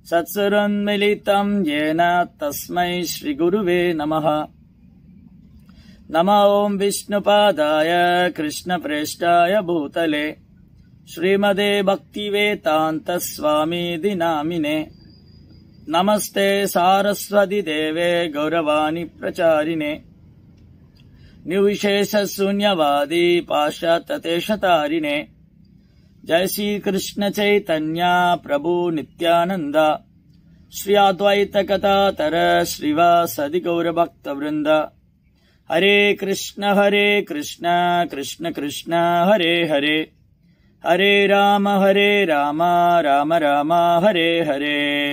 सत्सुरन्मिलितम् येन तस्मै श्रीगुरुवे नमः नमो ॐ विष्णुपादाय कृष्णप्रेष्ठाय भूतले श्रीमदे भक्तिवेदान्तस्वामीति नामिने नमस्ते सारस्वतिदेवे गौरवाणि प्रचारिणे निर्विशेषशून्यवादी पाश्चात्यतेशतारिणे जय श्री कृष्ण चैतन्या प्रभु नित्यानन्द श्री अद्वैत कथातर श्रीवासदि गौरभक्तवृन्द हरे कृष्ण हरे कृष्ण कृष्ण कृष्ण हरे हरे हरे राम हरे राम राम राम हरे हरे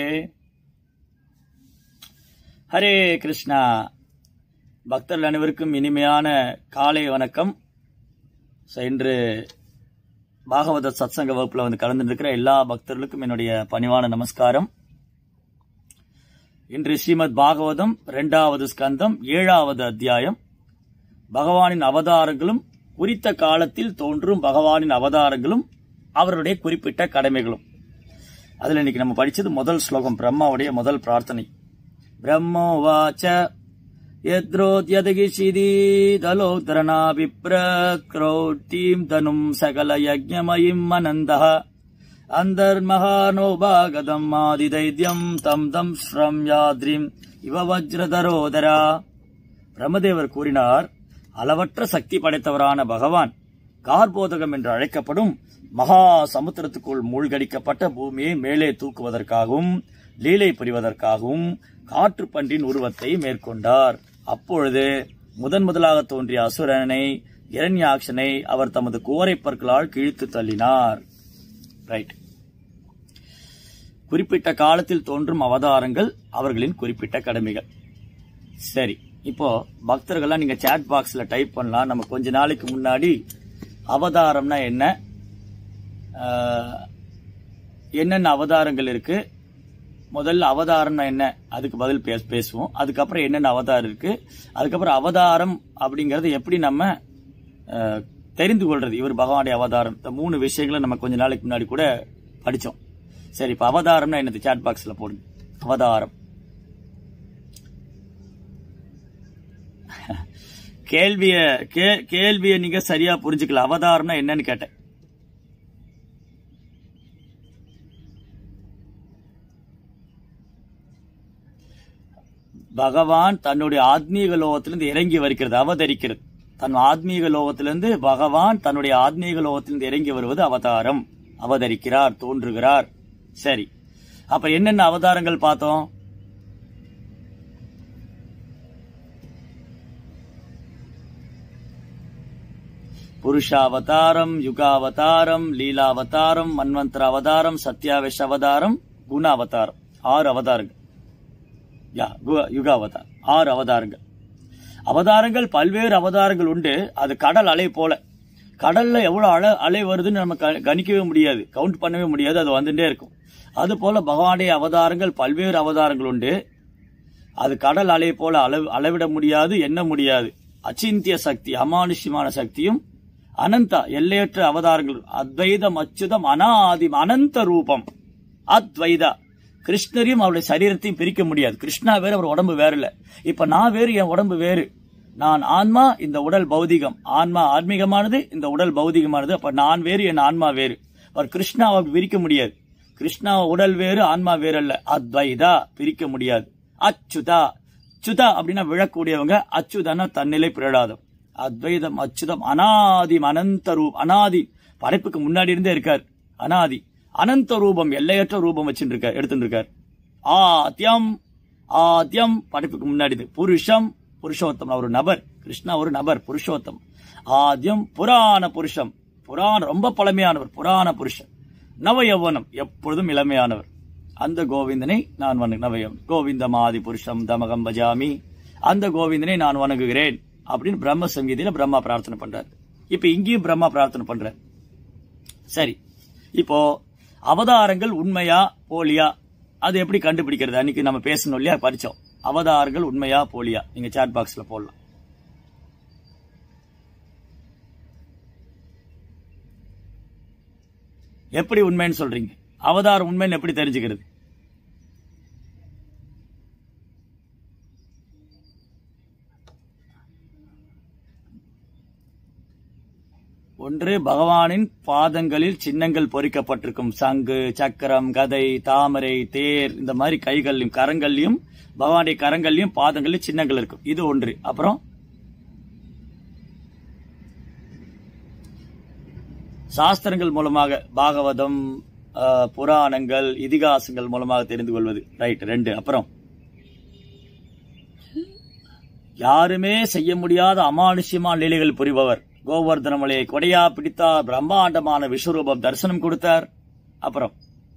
ஹரே கிருஷ்ணா பக்தர்கள் அனைவருக்கும் இனிமையான காலை வணக்கம் ஸோ இன்று பாகவத சத்சங்க வகுப்பில் வந்து கலந்துருக்கிற எல்லா பக்தர்களுக்கும் என்னுடைய பணிவான நமஸ்காரம் இன்று ஸ்ரீமத் பாகவதம் இரண்டாவது ஸ்கந்தம் ஏழாவது அத்தியாயம் பகவானின் அவதாரங்களும் குறித்த காலத்தில் தோன்றும் பகவானின் அவதாரங்களும் அவருடைய குறிப்பிட்ட கடமைகளும் அதுல இன்னைக்கு நம்ம படிச்சது முதல் ஸ்லோகம் பிரம்மாவுடைய முதல் பிரார்த்தனை ब्रह्मोवाच यद्रोद्यदगिशिदीदलोत्तरणाभिप्रक्रौतीम् तनुम् सकलयज्ञमयिम् अनन्दः अन्तर्महानोभागदम् आदिदैद्यम् तम् தம் ஸ்ரம் யாத்ரிம் இவ வஜ்ரதரோதரா பிரம்மதேவர் கூறினார் அளவற்ற சக்தி படைத்தவரான பகவான் கார்போதகம் என்று அழைக்கப்படும் மகா சமுத்திரத்துக்குள் மூழ்கடிக்கப்பட்ட பூமியை மேலே தூக்குவதற்காகவும் லீலை புரிவதற்காகவும் காற்று பன்றின் உருவத்தை மேற்கொண்டார் அப்பொழுது முதன் முதலாக தோன்றிய அசுரனை இரண்யாட்சனை அவர் தமது கோரை பற்களால் கிழித்து தள்ளினார் ரைட் குறிப்பிட்ட காலத்தில் தோன்றும் அவதாரங்கள் அவர்களின் குறிப்பிட்ட கடமைகள் சரி இப்போ பக்தர்கள்லாம் நீங்க சாட் பாக்ஸ்ல டைப் பண்ணலாம் நம்ம கொஞ்ச நாளைக்கு முன்னாடி அவதாரம்னா என்ன ஆஹ், என்னென்ன அவதாரங்கள் இருக்கு முதல்ல அவதாரம்னா என்ன அதுக்கு பதில் பேச பேசுவோம் அதுக்கப்புறம் என்னென்ன அவதாரம் இருக்கு அதுக்கப்புறம் அவதாரம் அப்படிங்கறது எப்படி நம்ம அஹ், தெரிந்து கொள்றது இவர் பகவானுடைய அவதாரம் இந்த மூணு விஷயங்களை நம்ம கொஞ்ச நாளைக்கு முன்னாடி கூட படிச்சோம் சரி இப்ப அவதாரம்னா என்னது சாட் பாக்ஸ்ல போடுங்க அவதாரம் கேள்விய கே- கேள்விய நீங்க சரியா புரிஞ்சுக்கல அவதாரம்னா என்னன்னு கேட்டேன் பகவான் தன்னுடைய ஆத்மீக லோகத்திலிருந்து இறங்கி வருகிறது அவதரிக்கிறது தன் ஆத்மீக லோகத்திலிருந்து பகவான் தன்னுடைய ஆத்மீக லோகத்திலிருந்து இறங்கி வருவது அவதாரம் அவதரிக்கிறார் தோன்றுகிறார் சரி அப்ப என்னென்ன அவதாரங்கள் பார்த்தோம் புருஷாவதாரம் யுகாவதாரம் லீலாவதாரம் மன்வந்தர அவதாரம் சத்யாவேஷ அவதாரம் குணாவதாரம் ஆறு அவதாரங்கள் யா கு- யுகாவதார் ஆறு அவதாரங்கள் அவதாரங்கள் பல்வேறு அவதாரங்கள் உண்டு அது கடல் அலை போல கடல்ல எவ்வளவு அலை அலை வருதுன்னு நம்ம க- கணிக்கவே முடியாது கவுண்ட் பண்ணவே முடியாது அது வந்துட்டே இருக்கும் அது போல பகவானுடைய அவதாரங்கள் பல்வேறு அவதாரங்கள் உண்டு அது கடல் அலை போல அளவு அளவிட முடியாது எண்ண முடியாது அச்சிந்திய சக்தி அமானுஷ்யமான சக்தியும் அனந்தா எல்லையற்ற அவதாரங்கள் அத்வைதம் அச்சுதம் அனாதிம் அனந்த ரூபம் அத்வைதா கிருஷ்ணரையும் அவருடைய சரீரத்தையும் பிரிக்க முடியாது கிருஷ்ணா வேறு அவர் உடம்பு வேறு இல்ல இப்ப நான் வேறு என் உடம்பு வேறு நான் ஆன்மா இந்த உடல் பௌதிகம் ஆன்மா ஆன்மீகமானது இந்த உடல் பௌதிகமானது அப்ப நான் வேறு என் ஆன்மா வேறு அவர் கிருஷ்ணாவை பிரிக்க முடியாது கிருஷ்ணா உடல் வேறு ஆன்மா வேறு அல்ல அத்வைதா பிரிக்க முடியாது அச்சுதா அச்சுதா அப்படின்னா விழக்கூடியவங்க அச்சுதனா தன்னிலை பிறடாதம் அத்வைதம் அச்சுதம் அனாதி அனந்த ரூப் அனாதி படைப்புக்கு முன்னாடி இருந்தே இருக்கார் அனாதி அனந்த ரூபம் எல்லையற்ற ரூபம் வச்சுட்டு இருக்கார் எடுத்துட்டு இருக்கார் ஆத்யம் ஆத்யம் படைப்புக்கு முன்னாடி இது. புருஷம் புருஷோத்தம் ஒரு நபர் கிருஷ்ணா ஒரு நபர் புருஷோத்தம் ஆத்யம் புராண புருஷம் புராண ரொம்ப பழமையானவர் புராண புருஷன் நவ யௌவனம் எப்பொழுதும் இளமையானவர் அந்த கோவிந்தனை நான் வணங்கு நவயம் கோவிந்தமாதி புருஷம் தமகம் பஜாமி அந்த கோவிந்தனை நான் வணங்குகிறேன் அப்படின்னு பிரம்ம சங்கீதியில பிரம்மா பிரார்த்தனை பண்றார் இப்ப இங்கேயும் பிரம்மா பிரார்த்தனை பண்றார் சரி இப்போ அவதாரங்கள் உண்மையா போலியா அது எப்படி கண்டுபிடிக்கிறது அன்னைக்கு நம்ம பேசணும் இல்லையா படிச்சோம் அவதாரங்கள் உண்மையா போலியா நீங்க சாட் பாக்ஸ்ல போடலாம் எப்படி உண்மைன்னு சொல்றீங்க அவதாரம் உண்மைன்னு எப்படி தெரிஞ்சுக்கிறது ஒன்று பகவானின் பாதங்களில் சின்னங்கள் பொறிக்கப்பட்டிருக்கும் சங்கு சக்கரம் கதை தாமரை தேர் இந்த மாதிரி கைகள்லையும் கரங்கள்லையும் பகவானுடைய கரங்கள்லையும் பாதங்கள்லையும் சின்னங்கள் இருக்கும் இது ஒன்று அப்புறம் சாஸ்திரங்கள் மூலமாக பாகவதம் அஹ், புராணங்கள் இதிகாசங்கள் மூலமாக தெரிந்து கொள்வது ரைட் ரெண்டு அப்புறம் யாருமே செய்ய முடியாத அமானுஷ்யமான லீலைகள் புரிபவர் கோவர்தனமலையை கொடையா பிடித்தார் பிரம்மாண்டமான விஸ்வரூபம் தரிசனம் கொடுத்தார் அப்புறம்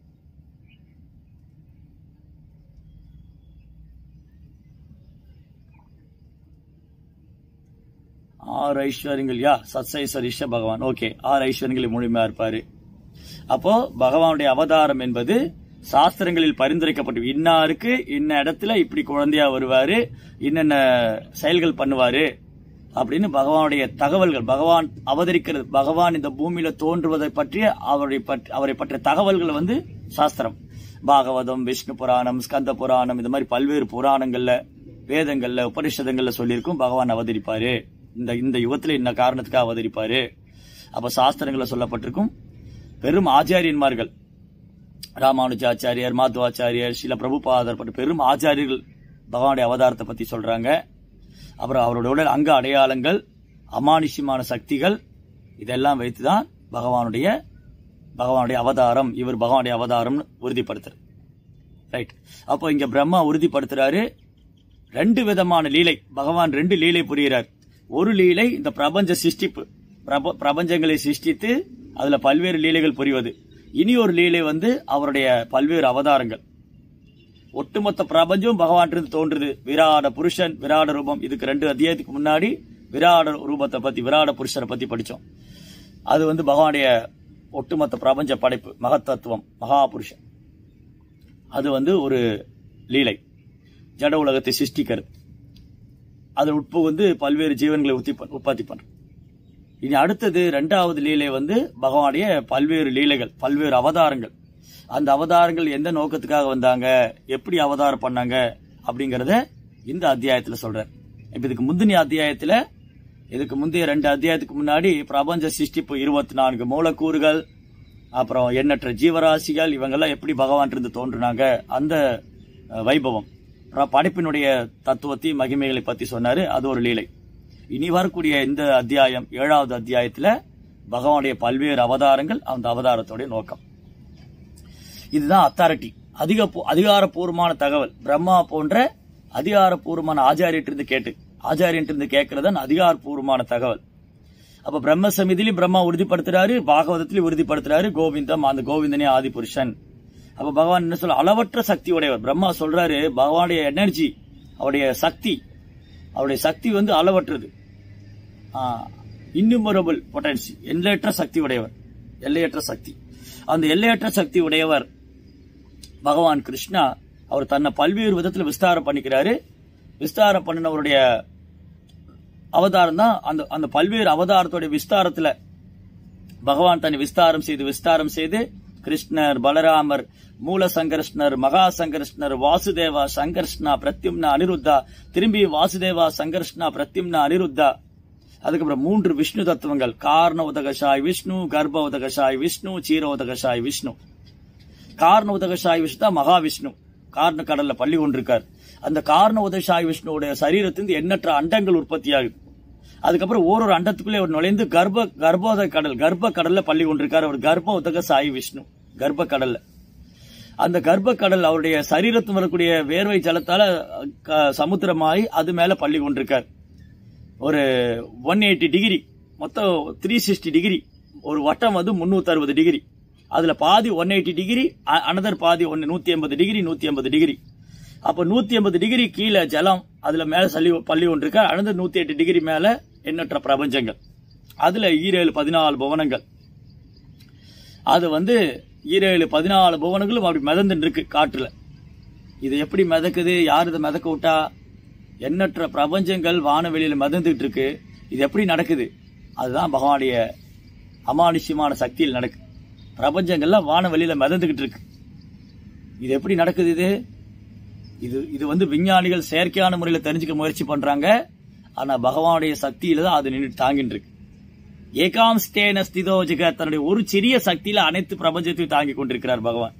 ஆறு ஐஸ்வர்யங்கள் யா சத்சைஸ்வரிஷ பகவான் ஓகே ஆறு ஐஸ்வர்யங்களில் முழுமையா இருப்பாரு அப்போ பகவானுடைய அவதாரம் என்பது சாஸ்திரங்களில் பரிந்துரைக்கப்பட்டு இன்னாருக்கு இன்ன இடத்துல இப்படி குழந்தையா வருவாரு என்னென்ன செயல்கள் பண்ணுவாரு அப்படின்னு பகவானுடைய தகவல்கள் பகவான் அவதரிக்கிறது பகவான் இந்த பூமியில தோன்றுவதை பற்றிய அவருடைய பற்றி- அவரை பற்றிய தகவல்கள் வந்து சாஸ்திரம் பாகவதம் விஷ்ணு புராணம் ஸ்கந்த புராணம் இந்த மாதிரி பல்வேறு புராணங்கள்ல வேதங்கள்ல உபனிஷதங்கள்ல சொல்லியிருக்கும் பகவான் அவதரிப்பாரு இந்த இந்த யுகத்துல இந்த காரணத்துக்காக அவதரிப்பாரு அப்ப சாஸ்திரங்கள்ல சொல்லப்பட்டிருக்கும் பெரும் ஆச்சாரியன்மார்கள் ராமானுஜாச்சாரியர் மாத்வாச்சாரியர் சில பிரபுபாதர் போன்ற பெரும் ஆச்சாரியர்கள் பகவானுடைய அவதாரத்தை பத்தி சொல்றாங்க அப்புறம் அவருடைய உடல் அங்க அடையாளங்கள் அமானுஷ்யமான சக்திகள் இதெல்லாம் வைத்துதான் பகவானுடைய பகவானுடைய அவதாரம் இவர் பகவானுடைய அவதாரம்னு உறுதிப்படுத்துறாரு ரைட் அப்போ இங்க பிரம்மா உறுதிப்படுத்துறாரு ரெண்டு விதமான லீலை பகவான் ரெண்டு லீலை புரிகிறார் ஒரு லீலை இந்த பிரபஞ்ச சிருஷ்டிப்பு பிரப- பிரபஞ்சங்களை சிருஷ்டித்து அதுல பல்வேறு லீலைகள் புரிவது இனி ஒரு லீலை வந்து அவருடைய பல்வேறு அவதாரங்கள் ஒட்டுமொத்த பிரபஞ்சம் பகவான் தோன்றுது விராட புருஷன் விராட ரூபம் இதுக்கு ரெண்டு அத்தியாயத்துக்கு முன்னாடி விராட ரூபத்தை பத்தி விராட புருஷரை பத்தி படிச்சோம் அது வந்து பகவானுடைய ஒட்டுமொத்த பிரபஞ்ச படைப்பு மகத்தத்துவம் மகாபுருஷன் அது வந்து ஒரு லீலை ஜட உலகத்தை சிருஷ்டிக்கிறது அது உட்பு வந்து பல்வேறு ஜீவன்களை உத்தி உற்பத்தி பண்றது இனி அடுத்தது ரெண்டாவது லீலை வந்து பகவானுடைய பல்வேறு லீலைகள் பல்வேறு அவதாரங்கள் அந்த அவதாரங்கள் எந்த நோக்கத்துக்காக வந்தாங்க எப்படி அவதாரம் பண்ணாங்க அப்படிங்கறத இந்த அத்தியாயத்துல சொல்றார் இப்ப இதுக்கு முந்தின அத்தியாயத்துல இதுக்கு முந்தைய ரெண்டு அத்தியாயத்துக்கு முன்னாடி பிரபஞ்ச சிருஷ்டிப்பு இருபத்தி நான்கு மூலக்கூறுகள் அப்புறம் எண்ணற்ற ஜீவராசிகள் இவங்கெல்லாம் எப்படி பகவான் இருந்து தோன்றுனாங்க அந்த அஹ், வைபவம் அப்புறம் படைப்பினுடைய தத்துவத்தையும் மகிமைகளை பத்தி சொன்னாரு அது ஒரு லீலை இனி வரக்கூடிய இந்த அத்தியாயம் ஏழாவது அத்தியாயத்துல பகவானுடைய பல்வேறு அவதாரங்கள் அந்த அவதாரத்தோடைய நோக்கம் இதுதான் அத்தாரிட்டி அதிக அதிகாரப்பூர்வமான தகவல் பிரம்மா போன்ற அதிகாரப்பூர்வமான ஆச்சாரியத்திலிருந்து கேட்டு ஆச்சாரியன்ட்டு கேட்கறதான் அதிகாரப்பூர்வமான தகவல் அப்ப பிரம்ம சமிதியிலும் பிரம்மா உறுதிப்படுத்துறாரு பாகவதத்திலும் உறுதிப்படுத்துறாரு கோவிந்தம் அந்த கோவிந்தனே ஆதி புருஷன் அப்ப பகவான் என்ன சொல்ல அளவற்ற சக்தி உடையவர் பிரம்மா சொல்றாரு பகவானுடைய எனர்ஜி அவருடைய சக்தி அவருடைய சக்தி வந்து அளவற்றது இன்னுமரபிள் பொட்டன்சி எல்லையற்ற சக்தி உடையவர் எல்லையற்ற சக்தி அந்த எல்லையற்ற சக்தி உடையவர் பகவான் கிருஷ்ணா அவர் தன்னை பல்வேறு விதத்துல விஸ்தாரம் பண்ணிக்கிறாரு விஸ்தாரம் பண்ணினவருடைய அவதாரம் தான் அந்த அந்த பல்வேறு அவதாரத்துடைய விஸ்தாரத்துல பகவான் தன்னை விஸ்தாரம் செய்து விஸ்தாரம் செய்து கிருஷ்ணர் பலராமர் மூல சங்கர்ஷ்ணர் மகா சங்கர்ஷ்ணர் வாசுதேவா சங்கர்ஷ்ணா பிரத்யும்னா அனிருத்தா திரும்பி வாசுதேவா சங்கர்ஷ்ணா பிரத்யும்னா அனிருத்தா அதுக்கப்புறம் மூன்று விஷ்ணு தத்துவங்கள் காரண உதகசாய் விஷ்ணு கர்ப்ப உதகசாய் விஷ்ணு சீர உதகசாய் விஷ்ணு காரண உதகசாய் விஷ்ணு தான் மகாவிஷ்ணு காரண கடல்ல பள்ளி கொண்டிருக்கார் அந்த காரண உதகசாய் விஷ்ணுவுடைய சரீரத்திலிருந்து எண்ணற்ற அண்டங்கள் உற்பத்தி ஆகுது அதுக்கப்புறம் ஓரொரு அண்டத்துக்குள்ளே அவர் நுழைந்து கர்ப்ப கர்ப்போத கடல் கர்ப்ப கடல்ல பள்ளி கொண்டிருக்கார் அவர் கர்ப்ப உதக சாய் விஷ்ணு கர்ப்ப கடல்ல அந்த கர்ப்ப கடல் அவருடைய சரீரத்தில் வரக்கூடிய வேர்வை ஜலத்தால க- சமுத்திரமாயி அது மேல பள்ளி கொண்டிருக்கார் ஒரு ஒன் எயிட்டி டிகிரி மொத்தம் த்ரீ சிக்ஸ்டி டிகிரி ஒரு வட்டம் வந்து முன்னூத்தி அறுபது டிகிரி அதுல பாதி ஒன் எயிட்டி டிகிரி அனதர் பாதி ஒன்னு நூத்தி எண்பது டிகிரி நூத்தி எண்பது டிகிரி அப்ப நூத்தி எண்பது டிகிரி கீழே ஜலம் அதுல மேல சளி பள்ளி ஒன்றிருக்க அனதர் நூத்தி எட்டு டிகிரி மேல எண்ணற்ற பிரபஞ்சங்கள் அதுல ஈரேழு பதினாலு புவனங்கள் அது வந்து ஈரேழு பதினாலு புவனங்களும் அப்படி மிதந்துட்டு இருக்கு காற்றுல இது எப்படி மிதக்குது யார் இதை மிதக்க விட்டா எண்ணற்ற பிரபஞ்சங்கள் வானவெளியில மிதந்துட்டு இருக்கு இது எப்படி நடக்குது அதுதான் பகவானுடைய அமானுஷ்யமான சக்தியில் நடக்கு பிரபஞ்சங்கள்லாம் வானவெளியில மிதந்துகிட்டு இருக்கு இது எப்படி நடக்குது இது இது இது வந்து விஞ்ஞானிகள் செயற்கையான முறையில் தெரிஞ்சுக்க முயற்சி பண்றாங்க ஆனா பகவானுடைய சக்தியில தான் அது நின்று தாங்கிட்டு இருக்கு ஏகாம் ஸ்தேன ஸ்திதோ ஜெக தன்னுடைய ஒரு சிறிய சக்தியில அனைத்து பிரபஞ்சத்தையும் தாங்கிக் கொண்டிருக்கிறார் பகவான்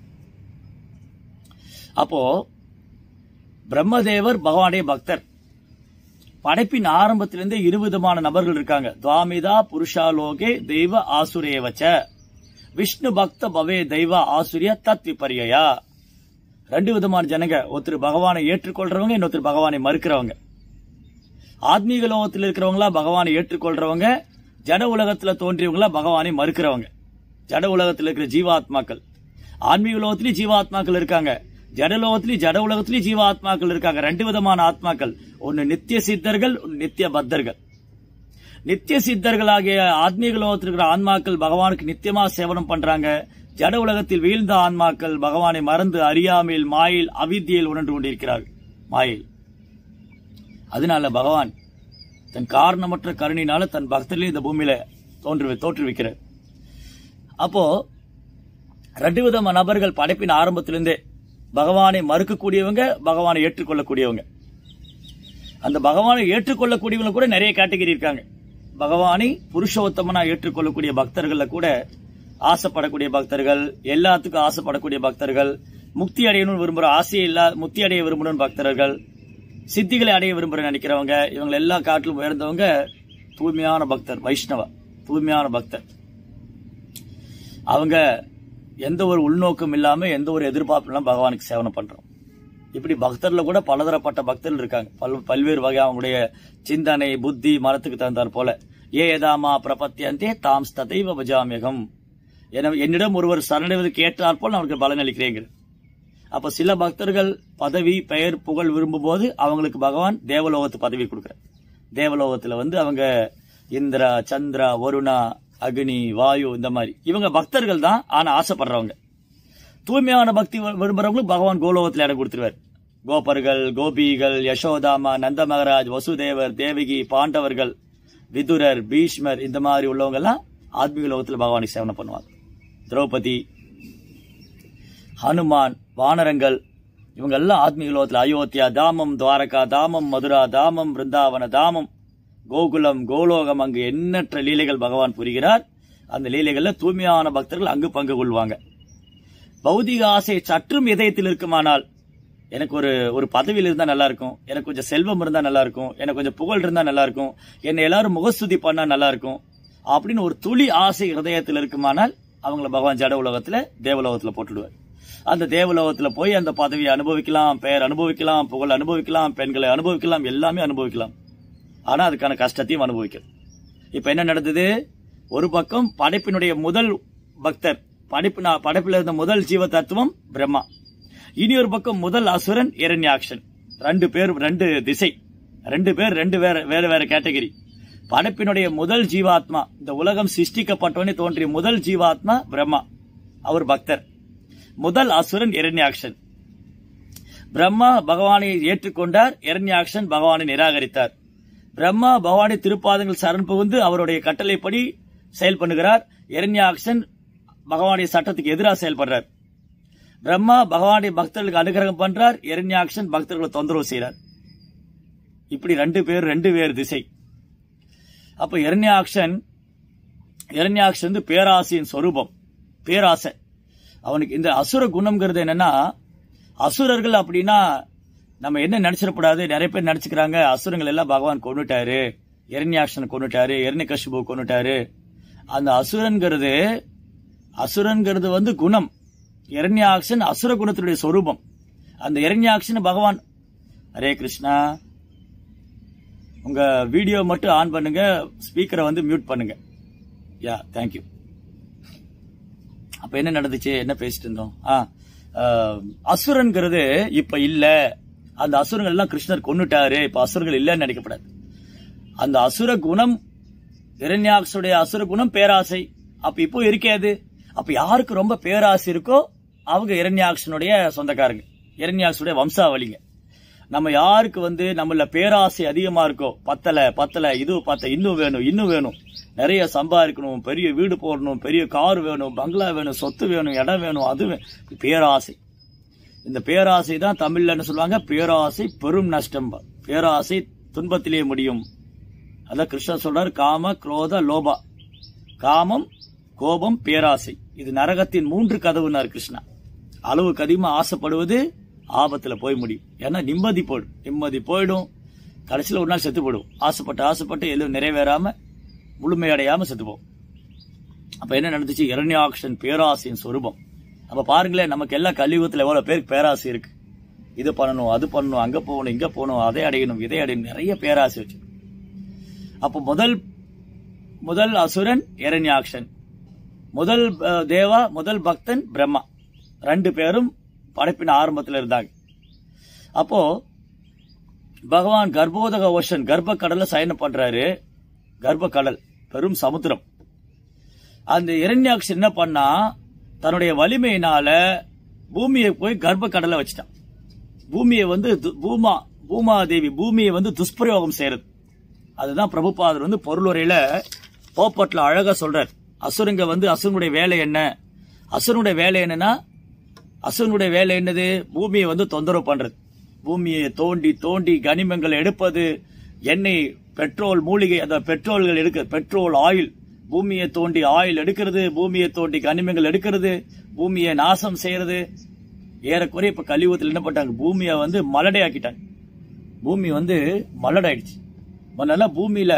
அப்போ பிரம்மதேவர் பகவானுடைய பக்தர் படைப்பின் ஆரம்பத்திலிருந்தே இரு விதமான நபர்கள் இருக்காங்க துவாமிதா புருஷாலோகே தெய்வ ஆசுரேவச்ச விஷ்ணு பக்த பவே தெய்வ ஆசுரிய தத் விபரியா ரெண்டு விதமான ஜனங்க ஒருத்தர் பகவானை ஏற்றுக்கொள்றவங்க இன்னொருத்தர் பகவானை மறுக்கிறவங்க ஆத்மீக லோகத்தில் இருக்கிறவங்களா பகவானை ஏற்றுக்கொள்றவங்க ஜட உலகத்துல தோன்றியவங்களா பகவானை மறுக்கிறவங்க ஜட உலகத்தில் இருக்கிற ஜீவாத்மாக்கள் ஆன்மீக லோகத்திலயும் ஜீவாத்மாக்கள் இருக்காங்க ஜட லோகத்திலயும் ஜட உலகத்திலயும் ஜீவாத்மாக்கள் இருக்காங்க ரெண்டு விதமான ஆத்மாக்கள் ஒன்னு நித்திய சித்தர்கள் ஒன்னு நித்திய பத்தர்கள் நித்திய சித்தர்களாகிய ஆத்மீக லோகத்தில் இருக்கிற ஆன்மாக்கள் பகவானுக்கு நித்தியமா சேவனம் பண்றாங்க ஜட உலகத்தில் வீழ்ந்த ஆன்மாக்கள் பகவானை மறந்து அறியாமையில் மாயில் அவித்தியில் உணர்ந்து கொண்டிருக்கிறார்கள் மாயில் அதனால பகவான் தன் காரணமற்ற கருணினால தன் பக்தர்களையும் இந்த பூமியில தோன்று தோற்றுவிக்கிறார் அப்போ ரெண்டு விதமான நபர்கள் படைப்பின் ஆரம்பத்திலிருந்தே பகவானை மறுக்கக்கூடியவங்க பகவானை ஏற்றுக்கொள்ளக்கூடியவங்க அந்த பகவானை ஏற்றுக்கொள்ளக்கூடியவங்க கூட நிறைய கேட்டகரி இருக்காங்க பகவானை புருஷோத்தமனா ஏற்றுக்கொள்ளக்கூடிய பக்தர்கள்ல கூட ஆசைப்படக்கூடிய பக்தர்கள் எல்லாத்துக்கும் ஆசைப்படக்கூடிய பக்தர்கள் முக்தி அடையணும்னு விரும்புற ஆசையை இல்லா முக்தி அடைய விரும்பணும் பக்தர்கள் சித்திகளை அடைய விரும்புற நினைக்கிறவங்க இவங்க எல்லா காட்டிலும் உயர்ந்தவங்க தூய்மையான பக்தர் வைஷ்ணவ தூய்மையான பக்தர் அவங்க எந்த ஒரு உள்நோக்கம் இல்லாம எந்த ஒரு எதிர்பார்ப்பு இல்லாம பகவானுக்கு சேவனை பண்றோம் இப்படி பக்தர்ல கூட பலதரப்பட்ட பக்தர்கள் இருக்காங்க பல் பல்வேறு வகை அவங்களுடைய சிந்தனை புத்தி மரத்துக்கு தகுந்தாற் போல ஏ எதாமா பிரபத்தியந்தே தாம் ததைவ பஜாமியகம் என என்னிடம் ஒருவர் சரணடைவது கேட்டால் போல் அவருக்கு பலன் அளிக்கிறேங்க அப்ப சில பக்தர்கள் பதவி பெயர் புகழ் விரும்பும் போது அவங்களுக்கு பகவான் தேவலோகத்து பதவி கொடுக்கிறார் தேவலோகத்துல வந்து அவங்க இந்திரா சந்திரா வருணா அக்னி வாயு இந்த மாதிரி இவங்க பக்தர்கள் தான் ஆனா ஆசைப்படுறவங்க தூய்மையான பக்தி விரும்புறவங்களுக்கு பகவான் கோலோகத்தில் இடம் கொடுத்துருவார் கோபர்கள் கோபிகள் யசோதாமா நந்த மகராஜ் வசுதேவர் தேவகி பாண்டவர்கள் விதுரர் பீஷ்மர் இந்த மாதிரி உள்ளவங்க எல்லாம் ஆத்மீக லோகத்தில் பகவானுக்கு சேவனை பண்ணுவாங்க திரௌபதி ஹனுமான் வானரங்கள் இவங்க எல்லாம் ஆத்மீக லோகத்தில் அயோத்தியா தாமம் துவாரகா தாமம் மதுரா தாமம் பிருந்தாவன தாமம் கோகுலம் கோலோகம் அங்கு எண்ணற்ற லீலைகள் பகவான் புரிகிறார் அந்த லீலைகள்ல தூய்மையான பக்தர்கள் அங்கு பங்கு கொள்வாங்க பௌதிக ஆசை சற்றும் இதயத்தில் இருக்குமானால் எனக்கு ஒரு ஒரு பதவியில் இருந்தா நல்லா இருக்கும் எனக்கு கொஞ்சம் செல்வம் இருந்தா நல்லா இருக்கும் எனக்கு கொஞ்சம் புகழ் இருந்தா நல்லா இருக்கும் என்னை எல்லாரும் முகஸ்துதி பண்ணா நல்லா இருக்கும் அப்படின்னு ஒரு துளி ஆசை ஹிருதயத்தில் இருக்குமானால் அவங்கள பகவான் ஜட உலகத்துல தேவலோகத்துல போட்டுடுவார் அந்த தேவலோகத்துல போய் அந்த பதவியை அனுபவிக்கலாம் பெயர் அனுபவிக்கலாம் புகழ் அனுபவிக்கலாம் பெண்களை அனுபவிக்கலாம் எல்லாமே அனுபவிக்கலாம் ஆனா அதுக்கான கஷ்டத்தையும் அனுபவிக்கணும் இப்ப என்ன நடந்தது ஒரு பக்கம் படைப்பினுடைய முதல் பக்தர் படைப்பு படைப்பில் இருந்த முதல் ஜீவ தத்துவம் பிரம்மா இனி ஒரு பக்கம் முதல் அசுரன் இரண்யாக்ஷன் ரெண்டு பேர் ரெண்டு திசை ரெண்டு பேர் ரெண்டு வேற வேற வேற கேட்டகரி படைப்பினுடைய முதல் ஜீவாத்மா இந்த உலகம் சிருஷ்டிக்கப்பட்டவனே தோன்றிய முதல் ஜீவாத்மா பிரம்மா அவர் பக்தர் முதல் அசுரன் இரண்யாக்ஷன் பிரம்மா பகவானை ஏற்றுக்கொண்டார் இரண்யாக்ஷன் பகவானை நிராகரித்தார் பிரம்மா பகவானை திருப்பாதங்கள் சரண் புகுந்து அவருடைய கட்டளைப்படி செயல் பண்ணுகிறார் இரண்யாக்ஷன் பகவானுடைய சட்டத்துக்கு எதிராக செயல்படுறார் பிரம்மா பகவானுடைய பக்தர்களுக்கு அனுகிரகம் பண்றார் இரண்யாக்ஷன் பக்தர்களை தொந்தரவு செய்யறார் இப்படி ரெண்டு பேர் ரெண்டு வேறு திசை அப்ப இரண்யாக்ஷன் இரண்யாக்ஷன் வந்து பேராசையின் சொரூபம் பேராசை அவனுக்கு இந்த அசுர குணம்ங்கிறது என்னன்னா அசுரர்கள் அப்படின்னா நம்ம என்ன நினைச்சிடக்கூடாது நிறைய பேர் நினைச்சுக்கிறாங்க அசுரங்கள் எல்லாம் பகவான் கொண்டுட்டாரு இரண்யாக்ஷனை கொண்டுட்டாரு இரண்யகசிபு கொண்டுட்டாரு அந்த அசுரன்கிறது அசுரன்கிறது வந்து குணம் இரண்யாக்ஷன் அசுர குணத்தினுடைய சொரூபம் அந்த இரண்யாக்ஷன் பகவான் ஹரே கிருஷ்ணா உங்க வீடியோ மட்டும் ஆன் பண்ணுங்க ஸ்பீக்கரை வந்து மியூட் பண்ணுங்க யா தேங்க்யூ அப்ப என்ன நடந்துச்சு என்ன பேசிட்டு இருந்தோம் ஆ அசுரன்கிறது இப்ப இல்ல அந்த அசுரங்கள் எல்லாம் கிருஷ்ணர் கொண்டுட்டாரு இப்ப அசுரங்கள் இல்லைன்னு நினைக்கப்படாது அந்த அசுர குணம் இரண்யாக்ஷனுடைய அசுர குணம் பேராசை அப்ப இப்போ இருக்காது அப்ப யாருக்கு ரொம்ப பேராசை இருக்கோ அவங்க இரண்யாக்ஷனுடைய சொந்தக்காரங்க இரண்யாக்ஷனுடைய வம்சாவளிங்க நம்ம யாருக்கு வந்து நம்மள பேராசை அதிகமா இருக்கோ பத்தல பத்தல இது பத்த இன்னும் வேணும் இன்னும் வேணும் நிறைய சம்பாதிக்கணும் பெரிய வீடு போடணும் பெரிய கார் வேணும் பங்களா வேணும் சொத்து வேணும் இடம் வேணும் அது வே- பேராசை இந்த பேராசை தான் தமிழ்ல என்ன சொல்லுவாங்க பேராசை பெரும் நஷ்டம் பேராசை துன்பத்திலே முடியும் அதான் கிருஷ்ணர் சொல்றாரு காம குரோத லோபா காமம் கோபம் பேராசை இது நரகத்தின் மூன்று கதவுனார் கிருஷ்ணா அளவுக்கு அதிகமா ஆசைப்படுவது ஆபத்துல போய் முடியும் ஏன்னா நிம்மதி போயிடும் நிம்மதி போயிடும் கடைசியில் ஒரு நாள் செத்து போயிடும் ஆசைப்பட்டு ஆசைப்பட்டு எதுவும் நிறைவேறாம முழுமையடையாம செத்து போகும் அப்ப என்ன நடந்துச்சு இரண்யாக்ஷன் பேராசையின் சொரூபம் அப்ப பாருங்களேன் நமக்கு எல்லா கலியுகத்துல எவ்வளவு பேருக்கு பேராசை இருக்கு இது பண்ணணும் அது பண்ணணும் அங்க போகணும் இங்க போகணும் அதை அடையணும் இதை அடையணும் நிறைய பேராசை வச்சு அப்போ முதல் முதல் அசுரன் இரண்யாக்ஷன் முதல் அஹ், தேவா முதல் பக்தன் பிரம்மா ரெண்டு பேரும் படைப்பின் ஆரம்பத்தில் இருந்தாங்க அப்போ பகவான் கர்ப்போதக ஓஷன் கர்ப்ப கடல்ல சயனம் பண்றாரு கர்ப்ப கடல் பெரும் சமுத்திரம் அந்த இரண்யாக்ஷன் என்ன பண்ணா தன்னுடைய வலிமையினால பூமியை போய் கர்ப்ப கடலை வச்சிட்டான் பூமியை வந்து து- பூமா பூமாதேவி பூமியை வந்து துஷ்பிரயோகம் செய்யறது அதுதான் பிரபுபாதர் வந்து பொருளுரையில போப்பட்ல அழகா சொல்றார் அசுரங்க வந்து அசுரனுடைய வேலை என்ன அசுரனுடைய வேலை என்னன்னா அசுரனுடைய வேலை என்னது பூமியை வந்து தொந்தரவு பண்றது பூமியை தோண்டி தோண்டி கனிமங்கள் எடுப்பது எண்ணெய் பெட்ரோல் மூலிகை அந்த பெட்ரோல்கள் எடுக்க பெட்ரோல் ஆயில் பூமியை தோண்டி ஆயில் எடுக்கிறது பூமியை தோண்டி கனிமங்கள் எடுக்கிறது பூமியை நாசம் செய்யறது ஏறக்குறைய இப்ப கலியுகத்தில் என்ன பண்ணிட்டாங்க பூமியை வந்து மலடை ஆக்கிட்டாங்க பூமி வந்து மலடாயிடுச்சு முன்னால பூமியில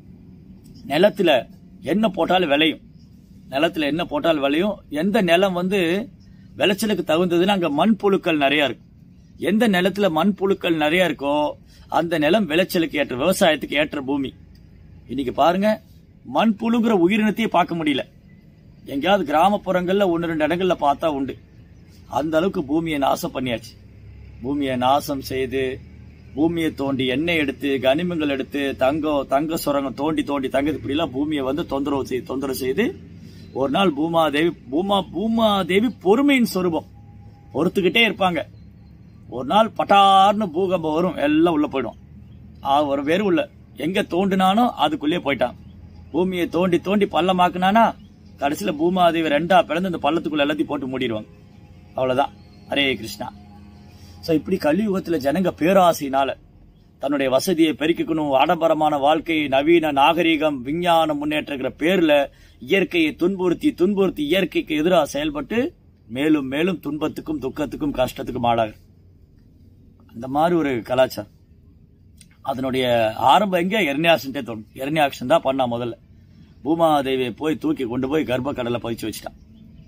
நிலத்துல என்ன போட்டாலும் விளையும் நிலத்துல என்ன போட்டாலும் விளையும் எந்த நிலம் வந்து விளைச்சலுக்கு தகுந்ததுன்னா அங்க மண்புழுக்கள் நிறைய இருக்கு எந்த நிலத்துல மண்புழுக்கள் நிறைய இருக்கோ அந்த நிலம் விளைச்சலுக்கு ஏற்ற விவசாயத்துக்கு ஏற்ற பூமி இன்னைக்கு பாருங்க மண்புழுங்கிற உயிரினத்தையே பார்க்க முடியல எங்கேயாவது கிராமப்புறங்கள்ல ஒன்று ரெண்டு இடங்கள்ல பார்த்தா உண்டு அந்த அளவுக்கு பூமியை நாசம் பண்ணியாச்சு பூமியை நாசம் செய்து பூமியை தோண்டி எண்ணெய் எடுத்து கனிமங்கள் எடுத்து தங்கம் தங்க சுரங்கம் தோண்டி தோண்டி தங்க இப்படிலாம் பூமியை வந்து தொந்தரவு செய்து தொந்தரவு செய்து ஒரு நாள் பூமாதேவி பூமா பூமாதேவி பொறுமையின் சொரூபம் பொறுத்துக்கிட்டே இருப்பாங்க ஒரு நாள் பட்டார்னு பூகம்பம் வரும் எல்லாம் உள்ள போயிடும் ஆ, ஒரு வேறு உள்ள எங்க தோண்டினானோ அதுக்குள்ளேயே போயிட்டான் பூமியை தோண்டி தோண்டி பள்ளமாக்குனானா கடைசியில பூமாதேவி ரெண்டா பிளந்து இந்த பள்ளத்துக்குள்ள எல்லாத்தையும் போட்டு மூடிடுவாங்க அவ்வளவுதான் ஹரே கிருஷ்ணா சோ இப்படி கலியுகத்துல ஜனங்க பேராசையினால தன்னுடைய வசதியை பெருக்கிக்கணும் ஆடம்பரமான வாழ்க்கை நவீன நாகரீகம் விஞ்ஞான முன்னேற்றங்கிற பேர்ல இயற்கையை துன்புறுத்தி துன்புறுத்தி இயற்கைக்கு எதிராக செயல்பட்டு மேலும் மேலும் துன்பத்துக்கும் துக்கத்துக்கும் கஷ்டத்துக்கும் ஆளாக அந்த மாதிரி ஒரு கலாச்சாரம் அதனுடைய ஆரம்பம் எங்க எரண்யாக்ஷன்ட்டே தோணும் எரண்யாக்ஷன் தான் பண்ணா முதல்ல பூமாதேவியை போய் தூக்கி கொண்டு போய் கர்ப்ப கடலை பதிச்சு வச்சுட்டான்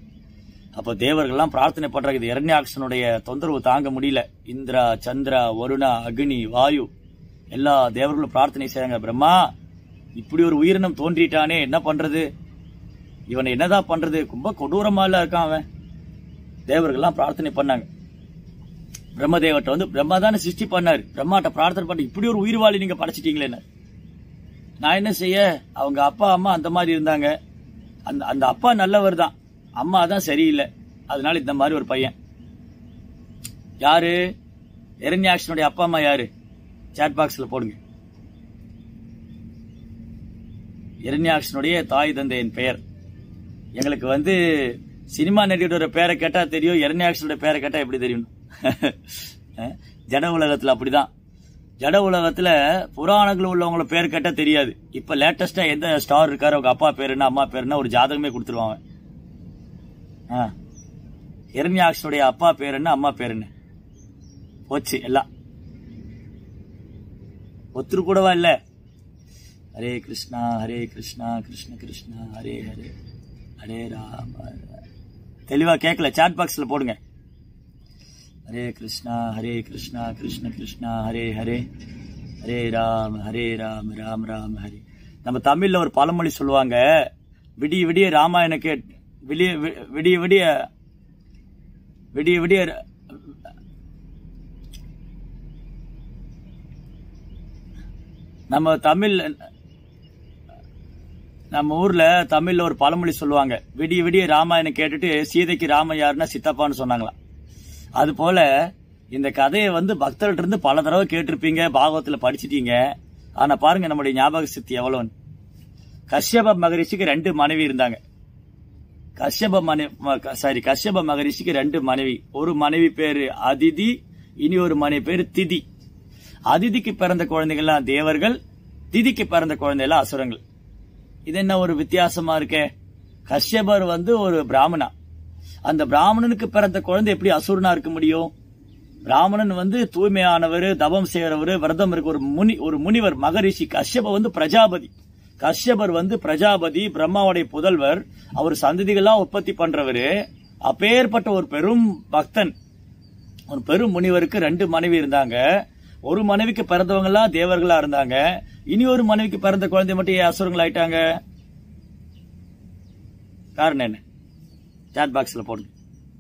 அப்ப தேவர்கள்லாம் பிரார்த்தனை பண்றாங்க இது இரண்யாக்ஷனுடைய தொந்தரவு தாங்க முடியல இந்திரா சந்திரா வருணா அக்னி வாயு எல்லா தேவர்களும் பிரார்த்தனை செய்றாங்க பிரம்மா இப்படி ஒரு உயிரினம் தோன்றிட்டானே என்ன பண்றது இவனை என்னதான் பண்றது ரொம்ப கொடூரமா இல்ல இருக்கான் அவன் தேவர்கள்லாம் பிரார்த்தனை பண்ணாங்க பிரம்மதேவட்ட வந்து பிரம்மா தானே சிருஷ்டி பண்ணாரு பிரம்மாட்ட பிரார்த்தனை பண்ணி இப்படி ஒரு உயிர்வாளி நீங்க படைச்சிட்டீங்களே நான் என்ன செய்ய அவங்க அப்பா அம்மா அந்த மாதிரி இருந்தாங்க அந்த அந்த அப்பா நல்லவர் தான் அம்மா தான் சரியில்லை அதனால இந்த மாதிரி ஒரு பையன் யாரு இரண்யாக்ஷனுடைய அப்பா அம்மா யாரு சாட் பாக்ஸ்ல போடுங்க இரண்யாக்ஷனுடைய தாய் தந்தையின் பெயர் எங்களுக்கு வந்து சினிமா நடிகரோட பேரை கேட்டா தெரியும் இரண்யாக்ஷனுடைய பேரை கேட்டா எப்படி தெரியும் அஹ், ஜட உலகத்துல அப்படிதான் ஜட உலகத்துல புராணங்கள் உள்ளவங்கள பேர் கேட்டா தெரியாது இப்ப லேட்டஸ்டா எந்த ஸ்டார் இருக்காரு அவங்க அப்பா பேரு என்ன அம்மா பேரு என்ன ஒரு ஜாதகமே கொடுத்துருவாங்க இரண்யாக்ஷனுடைய அப்பா பேர் என்ன அம்மா பேர் என்ன போச்சு எல்லாம் ஒத்துரு கூடவா இல்ல ஹரே கிருஷ்ணா ஹரே கிருஷ்ணா கிருஷ்ண கிருஷ்ணா ஹரே ஹரே ஹரே ராம தெளிவா கேட்கல சாட் பாக்ஸ்ல போடுங்க ஹரே கிருஷ்ணா ஹரே கிருஷ்ணா கிருஷ்ண கிருஷ்ணா ஹரே ஹரே ஹரே ராம் ஹரே ராம் ராம் ராம் ஹரே நம்ம தமிழ்ல ஒரு பழமொழி சொல்லுவாங்க விடிய விடிய ராமாயணம் கேட் விடிய வி- விடிய விடிய விடிய விடிய நம்ம தமிழ் நம்ம ஊர்ல தமிழ்ல ஒரு பழமொழி சொல்லுவாங்க விடிய விடிய ராமாயணம் கேட்டுட்டு சீதைக்கு ராமன் யாருன்னா சித்தப்பான்னு சொன்னாங்களாம் அது போல இந்த கதையை வந்து பக்தர்கிட்ட இருந்து பல தடவை கேட்டிருப்பீங்க பாகவத்துல படிச்சிட்டீங்க ஆனா பாருங்க நம்முடைய ஞாபக சக்தி எவ்வளவுன்னு கஷ்யப மகரிஷிக்கு ரெண்டு மனைவி இருந்தாங்க கஷ்யப மனைவி சாரி கஷ்யப மகரிஷிக்கு ரெண்டு மனைவி ஒரு மனைவி பேரு அதிதி இனி ஒரு மனைவி பேரு திதி அதிதிக்கு பிறந்த குழந்தைகள்லாம் தேவர்கள் திதிக்கு பிறந்த குழந்தைகள்லாம் அசுரங்கள் இது என்ன ஒரு வித்தியாசமா இருக்கே கஷ்யபர் வந்து ஒரு பிராமணா அந்த பிராமணனுக்கு பிறந்த குழந்தை எப்படி அசுரனா இருக்க முடியும் பிராமணன் வந்து தூய்மையானவர் தவம் செய்யறவர் விரதம் இருக்க ஒரு முனி ஒரு முனிவர் மகரிஷி கஷ்யப வந்து பிரஜாபதி கஷ்யபர் வந்து பிரஜாபதி பிரம்மாவுடைய புதல்வர் அவர் சந்ததிகளா உற்பத்தி பண்றவரு அப்பேற்பட்ட ஒரு பெரும் பக்தன் ஒரு பெரும் முனிவருக்கு ரெண்டு மனைவி இருந்தாங்க ஒரு மனைவிக்கு பிறந்தவங்க எல்லாம் தேவர்களா இருந்தாங்க இனி ஒரு மனைவிக்கு பிறந்த குழந்தை மட்டும் ஏன் அசுரங்கள் ஆயிட்டாங்க காரணம் என்ன சாட் பாக்ஸ்ல போடுங்க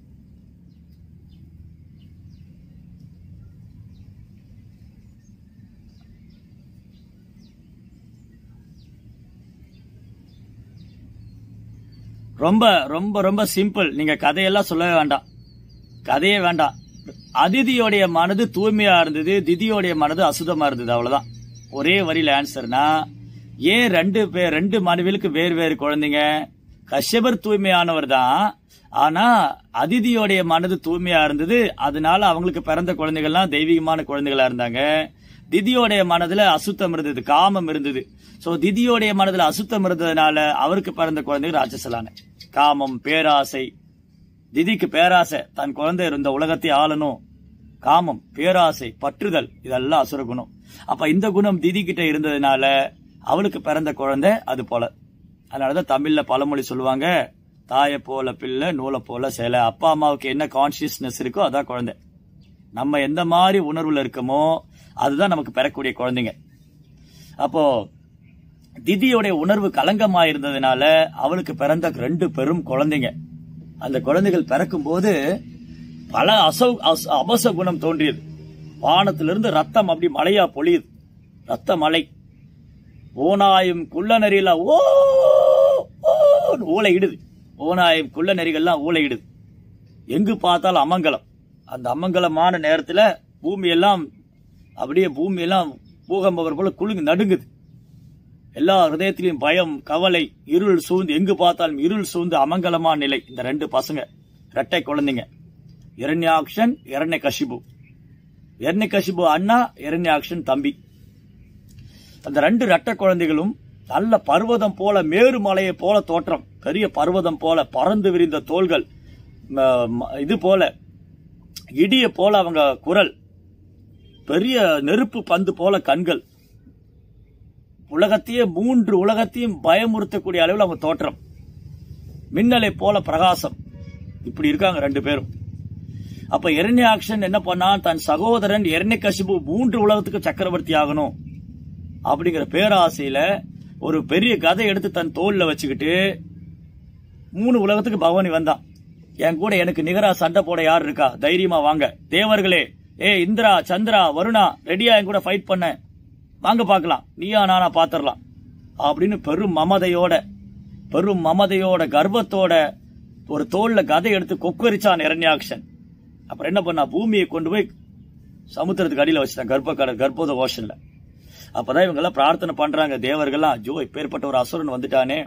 ரொம்ப ரொம்ப ரொம்ப சிம்பிள் நீங்க கதையெல்லாம் சொல்லவே வேண்டாம் கதையே வேண்டாம் அதிதியோடைய மனது தூய்மையா இருந்தது திதியோடைய மனது அசுத்தமா இருந்தது அவ்வளவுதான் ஒரே வரியில ஆன்சர்னா ஏன் ரெண்டு பேர் ரெண்டு மனைவிகளுக்கு வேறு வேறு குழந்தைங்க கஷ்யபர் தூய்மையானவர் தான் ஆனா அதிதியோடைய மனது தூய்மையா இருந்தது அதனால அவங்களுக்கு பிறந்த குழந்தைகள்லாம் தெய்வீகமான குழந்தைகளா இருந்தாங்க திதியோடைய மனதுல அசுத்தம் இருந்தது காமம் இருந்தது சோ திதியோடைய மனதுல அசுத்தம் இருந்ததுனால அவருக்கு பிறந்த குழந்தைகள் ராட்சசலான காமம் பேராசை திதிக்கு பேராசை தன் குழந்தை இருந்த உலகத்தை ஆளணும் காமம் பேராசை பற்றுதல் இதெல்லாம் அசுர குணம் அப்ப இந்த குணம் திதி கிட்ட இருந்ததுனால அவளுக்கு பிறந்த குழந்தை அது போல அதனாலதான் தமிழ்ல பழமொழி சொல்லுவாங்க தாயை போல பிள்ளை நூலை போல சேலை அப்பா அம்மாவுக்கு என்ன கான்சியஸ்னஸ் இருக்கோ அதான் குழந்தை நம்ம எந்த மாதிரி உணர்வுல இருக்கோமோ அதுதான் நமக்கு பெறக்கூடிய குழந்தைங்க அப்போ திதியோடைய உணர்வு கலங்கமா இருந்ததுனால அவளுக்கு பிறந்த ரெண்டு பெரும் குழந்தைங்க அந்த குழந்தைகள் பிறக்கும் போது பல அசௌ அச- அபச குணம் தோன்றியது வானத்திலிருந்து ரத்தம் அப்படி மழையா பொழியுது ரத்த மழை ஓனாயும் குள்ள நெறியில ஓ ஓன்னு ஊளையிடுது ஓனாயும் குள்ள நெறிகள்லாம் ஊளையிடுது எங்கு பார்த்தாலும் அமங்கலம் அந்த அமங்கலமான நேரத்துல பூமி எல்லாம் அப்படியே பூமி எல்லாம் பூகம்பவர் போல குலுங்கு நடுங்குது எல்லா ஹிருதயத்திலையும் பயம் கவலை இருள் சூழ்ந்து எங்கு பார்த்தாலும் இருள் சூழ்ந்து அமங்கலமான நிலை இந்த ரெண்டு பசங்க இரட்டை குழந்தைங்க இரண்யாக்ஷன் இரண்ய கஷிபு இரண்ய கஷிபு அண்ணா இரண்யாக்ஷன் தம்பி அந்த ரெண்டு ரெட்டை குழந்தைகளும் நல்ல பர்வதம் போல மேருமலையை போல தோற்றம் பெரிய பர்வதம் போல பறந்து விரிந்த தோள்கள் ம- ம- இது போல இடிய போல அவங்க குரல் பெரிய நெருப்பு பந்து போல கண்கள் உலகத்தையே மூன்று உலகத்தையும் பயமுறுத்தக்கூடிய அளவில் அவங்க தோற்றம் மின்னலை போல பிரகாசம் இப்படி இருக்காங்க ரெண்டு பேரும் அப்ப இரண்யாக்ஷன் என்ன பண்ணான் தன் சகோதரன் இரண்யகசிபு மூன்று உலகத்துக்கு சக்கரவர்த்தி ஆகணும் அப்படிங்கிற பேராசையில ஒரு பெரிய கதை எடுத்து தன் தோல்ல வச்சுக்கிட்டு மூணு உலகத்துக்கு பவானி வந்தான் என் கூட எனக்கு நிகரா சண்டை போட யார் இருக்கா தைரியமா வாங்க தேவர்களே ஏ இந்திரா சந்திரா வருணா ரெடியா என் கூட ஃபைட் பண்ண வாங்க பார்க்கலாம் நீயா நானா பாத்திரலாம் அப்படின்னு பெரும் மமதையோட பெரும் மமதையோட கர்வத்தோட ஒரு தோல்ல கதை எடுத்து கொக்கரிச்சான் இரண்யாக்ஷன் அப்புறம் என்ன பண்ணா பூமியை கொண்டு போய் சமுத்திரத்துக்கு அடியில வச்சுட்டான் கர்ப்பக்கடல் கர்ப்போத ஓஷன்ல அப்பதான் இவங்க எல்லாம் பிரார்த்தனை பண்றாங்க தேவர்கள்லாம் ஐயோ இப்பேற்பட்ட ஒரு அசுரன் வந்துட்டானே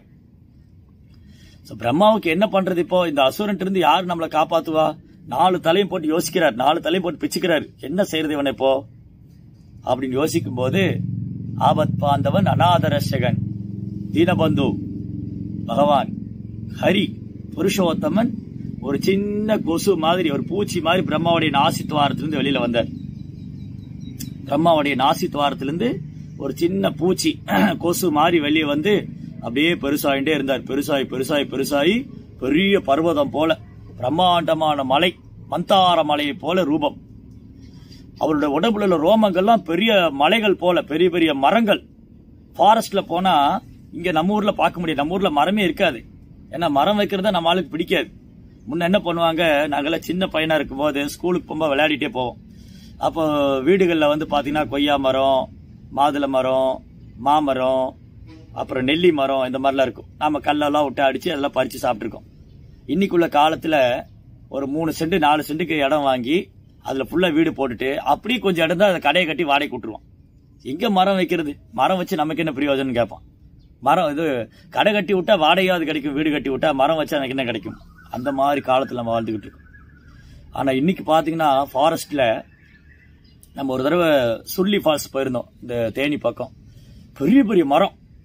So, பிரம்மாவுக்கு என்ன பண்றது இப்போ இந்த அசுரன் இருந்து யார் நம்மளை காப்பாத்துவா நாலு தலையும் போட்டு யோசிக்கிறார் நாலு தலையும் போட்டு பிச்சுக்கிறார் என்ன செய்யறது இவனை இப்போ அப்படின்னு யோசிக்கும் போது ஆபத் பாந்தவன் அநாதரசகன் தீனபந்து பகவான் ஹரி புருஷோத்தமன் ஒரு சின்ன கொசு மாதிரி ஒரு பூச்சி மாதிரி பிரம்மாவுடைய நாசி துவாரத்திலிருந்து வெளியில வந்தார் பிரம்மாவுடைய நாசி துவாரத்திலிருந்து ஒரு சின்ன பூச்சி கொசு மாதிரி வெளியே வந்து அப்படியே பெருசாயிட்டே இருந்தார் பெருசாயி பெருசாயி பெருசாயி பெரிய பர்வதம் போல பிரம்மாண்டமான மலை மந்தார மலையை போல ரூபம் அவருடைய உடம்புல உள்ள ரோமங்கள்லாம் பெரிய மலைகள் போல பெரிய பெரிய மரங்கள் ஃபாரஸ்ட்ல போனா இங்க நம்ம ஊர்ல பார்க்க முடியாது நம்ம ஊர்ல மரமே இருக்காது ஏன்னா மரம் வைக்கிறத நம்ம ஆளுக்கு பிடிக்காது முன்ன என்ன பண்ணுவாங்க நாங்கெல்லாம் சின்ன பையனா இருக்கும்போது ஸ்கூலுக்கு போகும்போது விளையாடிட்டே போவோம் அப்போ வீடுகளில் வந்து பார்த்தீங்கன்னா கொய்யா மரம் மாதுளை மரம் மாமரம் அப்புறம் நெல்லி மரம் இந்த மாதிரிலாம் இருக்கும் நாம கல்லெல்லாம் விட்டு அடிச்சு அதெல்லாம் பறிச்சு சாப்பிட்ருக்கோம் இன்னைக்குள்ள காலத்துல ஒரு மூணு சென்ட் நாலு சென்ட்டுக்கு இடம் வாங்கி அதுல ஃபுல்லா வீடு போட்டுட்டு அப்படியே கொஞ்சம் இடம் தான் அதை கடையை கட்டி வாடகை விட்டுருவோம் எங்க மரம் வைக்கிறது மரம் வச்சு நமக்கு என்ன பிரயோஜனம் கேட்பான் மரம் இது கடை கட்டி விட்டா வாடகையாவது கிடைக்கும் வீடு கட்டி விட்டா மரம் வச்சா எனக்கு என்ன கிடைக்கும் அந்த மாதிரி காலத்துல நம்ம வாழ்ந்துகிட்டு இருக்கோம் ஆனா இன்னைக்கு பாத்தீங்கன்னா ஃபாரஸ்ட்ல நம்ம ஒரு தடவை சுள்ளி ஃபால்ஸ் போயிருந்தோம் இந்த தேனி பக்கம் பெரிய பெரிய மரம்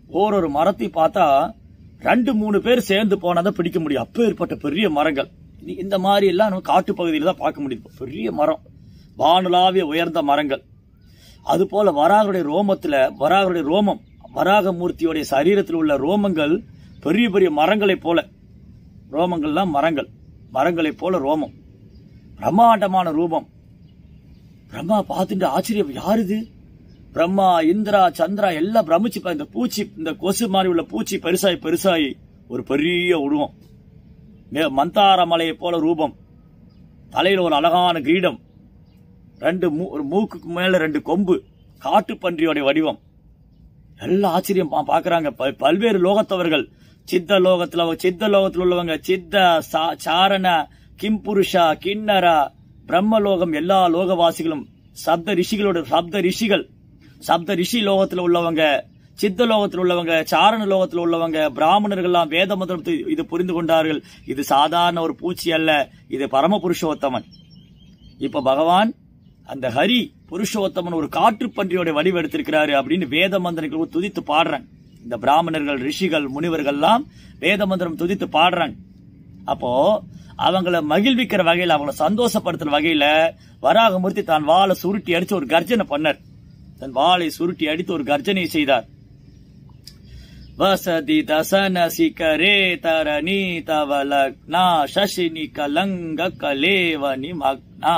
ஓரொரு மரத்தை பார்த்தா ரெண்டு மூணு பேர் சேர்ந்து போனாதான் பிடிக்க முடியும் அப்பேற்பட்ட பெரிய மரங்கள் இ- இந்த மாதிரி எல்லாம் நம்ம காட்டு பகுதியில தான் பார்க்க முடியும் பெரிய மரம் வானுலாவிய உயர்ந்த மரங்கள் அது போல வராகருடைய ரோமத்துல வராகருடைய ரோமம் வராகமூர்த்தியுடைய சரீரத்தில் உள்ள ரோமங்கள் பெரிய பெரிய மரங்களைப் போல ரோமங்கள்லாம் மரங்கள் மரங்களைப் போல ரோமம் பிரம்மாண்டமான ரூபம் பிரம்மா பார்த்துட்டு ஆச்சரியம் யார் இது பிரம்மா இந்திரா சந்திரா எல்லாம் பிரமிச்சு பா- இந்த பூச்சி இந்த கொசு மாதிரி உள்ள பூச்சி பெருசாயி பெருசாயி ஒரு பெரிய உருவம் மே- மந்தார மலையை போல ரூபம் தலையில ஒரு அழகான கிரீடம் ரெண்டு மூ- ஒரு மூக்குக்கு மேல ரெண்டு கொம்பு காட்டு பன்றியோட வடிவம் எல்லாம் ஆச்சரியம் பா- பாக்குறாங்க ப- பல்வேறு லோகத்தவர்கள் சித்த லோகத்துல சித்த லோகத்துல உள்ளவங்க சித்த சா- சாரண கிம்புருஷா கிண்ணரா பிரம்மலோகம் எல்லா லோகவாசிகளும் சப்த ரிஷிகளோட சப்த ரிஷிகள் சப்த ரிஷி லோகத்துல உள்ளவங்க சித்த லோகத்தில் உள்ளவங்க சாரண லோகத்தில் உள்ளவங்க பிராமணர்கள்லாம் வேத மந்திரத்தை இது புரிந்து கொண்டார்கள் இது சாதாரண ஒரு பூச்சி அல்ல இது பரம புருஷோத்தமன் இப்ப பகவான் அந்த ஹரி புருஷோத்தமன் ஒரு காற்று பன்றியோட வடிவெடுத்திருக்கிறாரு அப்படின்னு வேத மந்திரங்கள் துதித்து பாடுறாங்க இந்த பிராமணர்கள் ரிஷிகள் முனிவர்கள்லாம் வேத மந்திரம் துதித்து பாடுறாங்க அப்போ அவங்கள மகிழ்விக்கிற வகையில அவங்கள சந்தோஷப்படுத்துற வகையில வராகமூர்த்தி தான் வாளை சுருட்டி அடிச்சு ஒரு கர்ஜனை பண்ணார் தன் வாளை சுருட்டி அடித்து ஒரு கர்ஜனை செய்தார் வசதி தசன சிகரே தரணி தவலக்னா சசினி கலங்க கலேவனி மக்னா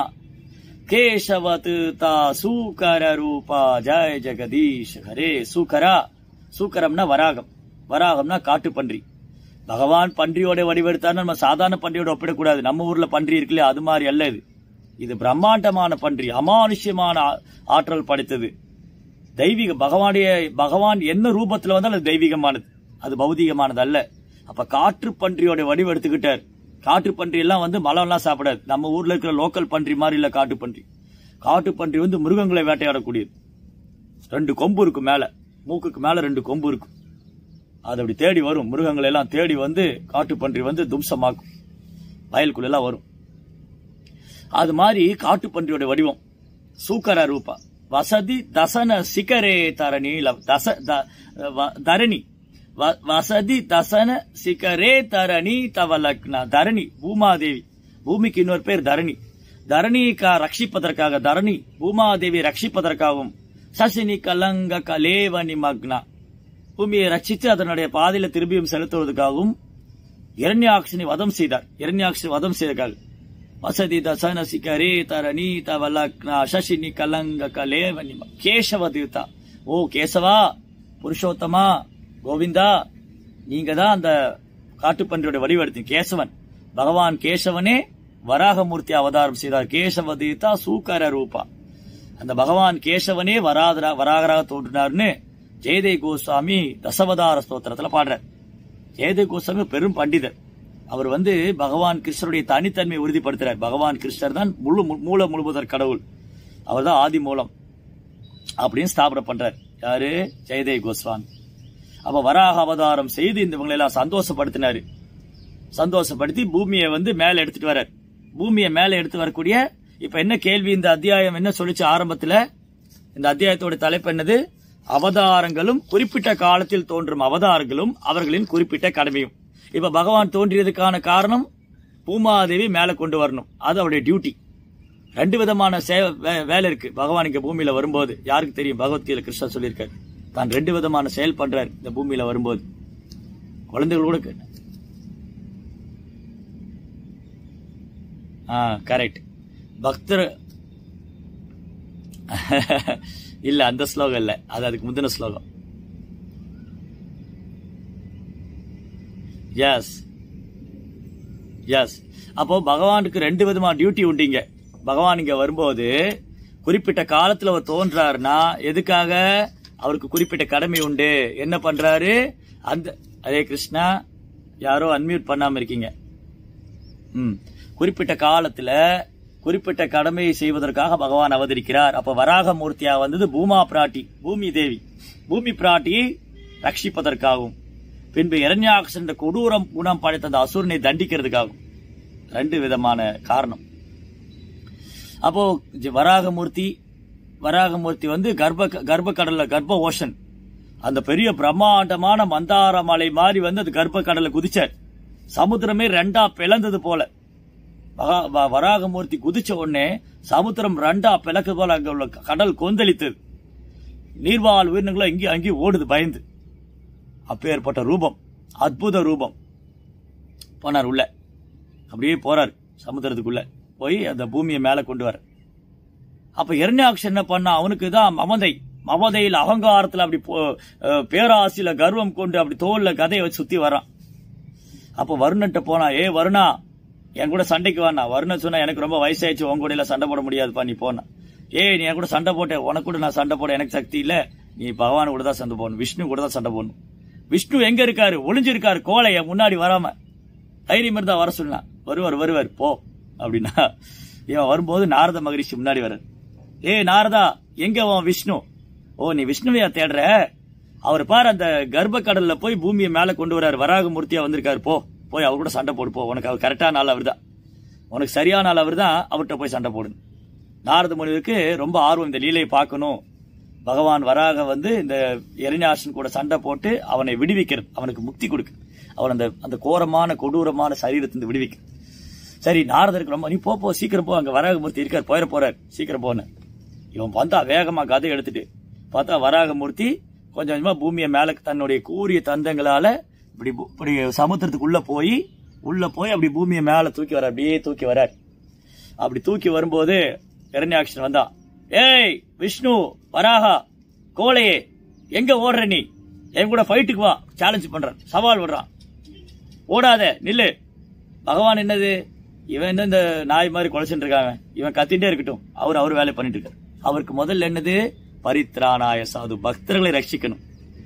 கேசவத் தா சூக்கர ரூபா ஜெய ஜெகதீஷ் ஹரே சூக்கரா சூக்கரம்னா வராகம் வராகம்னா காட்டு பன்றி பகவான் பன்றியோட வடிவெடுத்தான்னு நம்ம சாதாரண பன்றியோட ஒப்பிடக்கூடாது நம்ம ஊர்ல பன்றி இருக்குல்ல அது மாதிரி அல்ல இது இது பிரம்மாண்டமான பன்றி அமானுஷ்யமான ஆ- ஆற்றல் படைத்தது தெய்வீக பகவானுடைய பகவான் என்ன ரூபத்துல வந்தாலும் அது தெய்வீகமானது அது பௌதீகமானது அல்ல அப்ப காற்று பன்றியோட வடிவம் எடுத்துக்கிட்டார் காட்டு பன்றி எல்லாம் வந்து மலம்லாம் சாப்பிடாது நம்ம ஊர்ல இருக்கிற லோக்கல் பன்றி மாதிரி இல்ல காட்டு பன்றி காட்டு பன்றி வந்து மிருகங்களை வேட்டையாடக்கூடியது ரெண்டு கொம்பு இருக்கும் மேல மூக்குக்கு மேல ரெண்டு கொம்பு இருக்கும் அது அப்படி தேடி வரும் மிருகங்களை எல்லாம் தேடி வந்து காட்டு பன்றி வந்து தும்சமாக்கும் வயலுக்குள்ள எல்லாம் வரும் அது மாதிரி காட்டு பன்றியோட வடிவம் சூக்கர ரூபா வசதி தசன சிகரே தரணி லவ்- தச த- வ- தரணி வ- வசதி தசன சிகரே தரணி தவலக்னா தரணி பூமாதேவி பூமிக்கு இன்னொரு பேர் தரணி தரணிக்கா ரட்சிப்பதற்காக தரணி பூமாதேவி ரட்சிப்பதற்காகவும் சசினி கலங்க கலேவனி மக்னா பூமியை ரட்சித்து அதனுடைய பாதையில திரும்பியும் செலுத்துவதற்காகவும் இரண்யாட்சனை வதம் செய்தார் இரண்யாட்சனை வதம் செய்தற்காக வசதி தசன சிகரே தரணி தவலக்னா சசினி கலங்க கலேவனி ம- கேசவ தீர்த்தா ஓ கேசவா புருஷோத்தமா கோவிந்தா நீங்க தான் அந்த காட்டுப்பன்றியோட வடிவெடுத்தீங்க கேசவன் பகவான் கேசவனே வராகமூர்த்தி அவதாரம் செய்தார் கேசவ தீர்த்தா சூக்கர ரூபா அந்த பகவான் கேசவனே வராதரா வராகராக தோன்றினார்னு ஜெயதே கோஸ்வாமி தசவதார ஸ்தோத்திரத்துல பாடுறார் ஜெயதே கோஸ்வாமி பெரும் பண்டிதர் அவர் வந்து பகவான் கிருஷ்ணருடைய தனித்தன்மையை உறுதிப்படுத்துறார் பகவான் கிருஷ்ணர் தான் முழு மு- மூல முழுவதற் கடவுள் அவர் தான் ஆதி மூலம் அப்படின்னு ஸ்தாபனம் பண்றார் யாரு ஜெயதே கோஸ்வாமி அப்ப வராக அவதாரம் செய்து இந்த இவங்களை எல்லாம் சந்தோஷப்படுத்தினாரு சந்தோஷப்படுத்தி பூமியை வந்து மேல எடுத்துட்டு வர்றார் பூமியை மேல எடுத்து வரக்கூடிய இப்ப என்ன கேள்வி இந்த அத்தியாயம் என்ன சொல்லிச்சு ஆரம்பத்துல இந்த அத்தியாயத்தோட தலைப்பு என்னது அவதாரங்களும் குறிப்பிட்ட காலத்தில் தோன்றும் அவதாரங்களும் அவர்களின் குறிப்பிட்ட கடமையும் இப்ப பகவான் தோன்றியதுக்கான காரணம் பூமாதேவி மேல கொண்டு வரணும் அது அவருடைய டியூட்டி ரெண்டு விதமான சே- வே- வேலை இருக்கு பகவான் இங்க பூமியில வரும்போது யாருக்கு தெரியும் பகவத்கீதை கிருஷ்ணர் சொல்லியிருக்காரு தான் ரெண்டு விதமான செயல் பண்றாரு இந்த பூமியில வரும்போது குழந்தைகள் கூட கேட்டேன் ஆ கரெக்ட் பக்தர் இல்ல அந்த ஸ்லோகம் இல்ல அது அதுக்கு முந்தின ஸ்லோகம் எஸ் எஸ் அப்போ பகவானுக்கு ரெண்டு விதமான டியூட்டி உண்டிங்க பகவான் இங்க வரும்போது குறிப்பிட்ட காலத்துல அவர் தோன்றாருன்னா எதுக்காக அவருக்கு குறிப்பிட்ட கடமை உண்டு என்ன பண்றாரு அந்த அதே கிருஷ்ணா யாரோ அன்மியூட் பண்ணாம இருக்கீங்க ம் குறிப்பிட்ட காலத்துல குறிப்பிட்ட கடமையை செய்வதற்காக பகவான் அவதரிக்கிறார் அப்ப வராக மூர்த்தியா வந்தது பூமா பிராட்டி பூமி தேவி பூமி பிராட்டியை ரட்சிப்பதற்காகவும் பின்பு இரண்யாக்ஷன் என்ற கொடூரம் குணம் படைத்த அந்த அசுரனை தண்டிக்கிறதுக்காகவும் ரெண்டு விதமான காரணம் அப்போ ஜ- வராகமூர்த்தி வராகமூர்த்தி வந்து கர்ப்ப கர்ப்ப கடல்ல கர்ப்ப ஓஷன் அந்த பெரிய பிரம்மாண்டமான மந்தார மலை மாதிரி வந்து அது கர்ப்ப கடலை குதிச்சார் சமுத்திரமே ரெண்டா பிளந்தது போல மகா- வ- வராகமூர்த்தி குதிச்ச உடனே சமுத்திரம் ரெண்டா பிளக்கு போல அங்க உள்ள கடல் கொந்தளித்தது நீர்வாழ் உயிரினங்களும் இங்கேயும் அங்கேயும் ஓடுது பயந்து அப்பேற்பட்ட ரூபம் அற்புத ரூபம் போனார் உள்ள அப்படியே போறார் சமுத்திரத்துக்குள்ள போய் அந்த பூமியை மேல கொண்டு வர அப்ப இரண்யாக்ஷ என்ன பண்ணா அவனுக்கு தான் மமதை மமதையில் அகங்காரத்துல அப்படி போ- அஹ் பேராசில கர்வம் கொண்டு அப்படி தோல்ல கதையை வச்சு சுத்தி வரான் அப்ப வருணன்ட்ட போனா ஏ வருணா என் கூட சண்டைக்கு வாண்ணா வருணன் சொன்னா எனக்கு ரொம்ப வயசாயிடுச்சு உன் கூட எல்லாம் சண்டை போட முடியாதுப்பா நீ போனா ஏய் நீ என் கூட சண்டை போட்ட உனக்கு கூட நான் சண்டை போட எனக்கு சக்தி இல்ல நீ பகவான் கூட தான் சண்டை போடணும் விஷ்ணு கூட தான் சண்டை போடணும் விஷ்ணு எங்க இருக்காரு ஒளிஞ்சிருக்காரு கோலை என் முன்னாடி வராம தைரியம் இருந்தா வர சொல்லலாம் வருவார் வருவார் போ அப்படின்னா இவன் வரும்போது நாரத மகரிஷி முன்னாடி வர்றார் ஏய் நாரதா எங்க உன் விஷ்ணு ஓ நீ விஷ்ணுவையா தேடுற அவர் பாரு அந்த கர்ப்ப கடல்ல போய் பூமியை மேல கொண்டு வராரு வராக மூர்த்தியா வந்திருக்காரு போ போய் அவர் கூட சண்டை போடு போ உனக்கு அவர் கரெக்டான ஆள் அவர்தான் உனக்கு சரியான ஆள் அவர்தான் அவர்கிட்ட போய் சண்டை போடு நாரத முனிவருக்கு ரொம்ப ஆர்வம் இந்த லீலையை பார்க்கணும் பகவான் வராக வந்து இந்த எரிஞாசன் கூட சண்டை போட்டு அவனை விடுவிக்கிறது அவனுக்கு முக்தி கொடுக்கு அவன் அந்த அந்த கோரமான கொடூரமான சரீரத்திலிருந்து விடுவிக்க சரி நாரதருக்கு ரொம்ப நீ போ போ சீக்கிரம் போ அங்க வராகமூர்த்தி இருக்கார் போயிட போறார் சீக்கிரம் போன இவன் வந்தா வேகமா கதை எடுத்துட்டு பார்த்தா வராகமூர்த்தி கொஞ்சம் கொஞ்சமா பூமியை மேல தன்னுடைய கூரிய தந்தங்களால இப்படி பூ- இப்படி சமுத்திரத்துக்குள்ள போய் உள்ள போய் அப்படி பூமியை மேல தூக்கி வர அப்படியே தூக்கி வரார் அப்படி தூக்கி வரும்போது இரண்யாக்ஷன் வந்தான் ஏய் விஷ்ணு வராகா கோழையே எங்க ஓடுற நீ என் கூட ஃபைட்டுக்கு வா சேலஞ்ச் பண்றான் சவால் விடுறான் ஓடாத நில்லு பகவான் என்னது இவன் என்ன இந்த நாய் மாதிரி குலைச்சுட்டு இருக்காங்க இவன் கத்திட்டே இருக்கட்டும் அவர் அவர் வேலை பண்ணிட்டு இருக்காரு அவருக்கு முதல்ல என்னது பரித்ராணாய சாது பக்தர்களை ரட்சிக்கணும்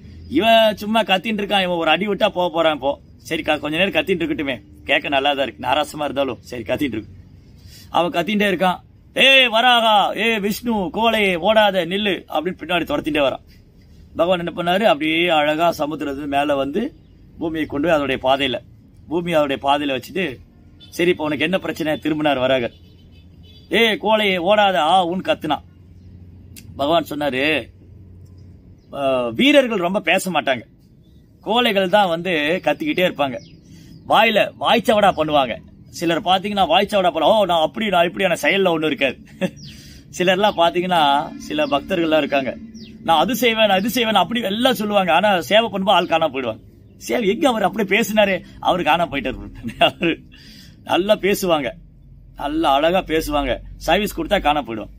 இவன் சும்மா கத்திட்டு இருக்கான் இவன் ஒரு அடி விட்டா போக போறான் இப்போ சரி க- கொஞ்ச நேரம் கத்திட்டு இருக்கட்டுமே கேட்க நல்லா தான் இருக்கு நாராசமா இருந்தாலும் சரி கத்திட்டு இருக்கு அவன் கத்திட்டே இருக்கான் ஏய் வராகா ஏ விஷ்ணு கோலையே ஓடாத நில்லு அப்படின்னு பின்னாடி துரத்திட்டே வரான் பகவான் என்ன பண்ணாரு அப்படியே அழகா சமுத்திரத்து மேல வந்து பூமியை கொண்டு போய் அதோடைய பாதையில பூமி அதோடைய பாதையில வச்சுட்டு சரி இப்போ உனக்கு என்ன பிரச்சனை திரும்பினார் வராகர் ஏய் கோலையே ஓடாத ஆ உன் கத்துனான் பகவான் சொன்னாரு "அஹ், வீரர்கள் ரொம்ப பேச மாட்டாங்க கோழைகள் தான் வந்து கத்திக்கிட்டே இருப்பாங்க வாயில வாய்ச்சவடா பண்ணுவாங்க சிலர் பாத்தீங்கன்னா வாய்ச்சவடா பண்ண ஓ நான் அப்படி நான் இப்படியான செயல்ல ஒண்ணு இருக்காது சிலர்லாம் பாத்தீங்கன்னா சில பக்தர்கள்லாம் இருக்காங்க நான் அது செய்வேன் நான் இது செய்வேன் அப்படி எல்லாம் சொல்லுவாங்க ஆனா சேவை பண்ணும்போது ஆள் காணாம போயிடுவாங்க சேவை எங்க அவர் அப்படி பேசினாரு அவரு காணாம போயிட்டாரு அவரு நல்லா பேசுவாங்க நல்லா அழகா பேசுவாங்க சர்வீஸ் கொடுத்தா காணாம போயிடுவாங்க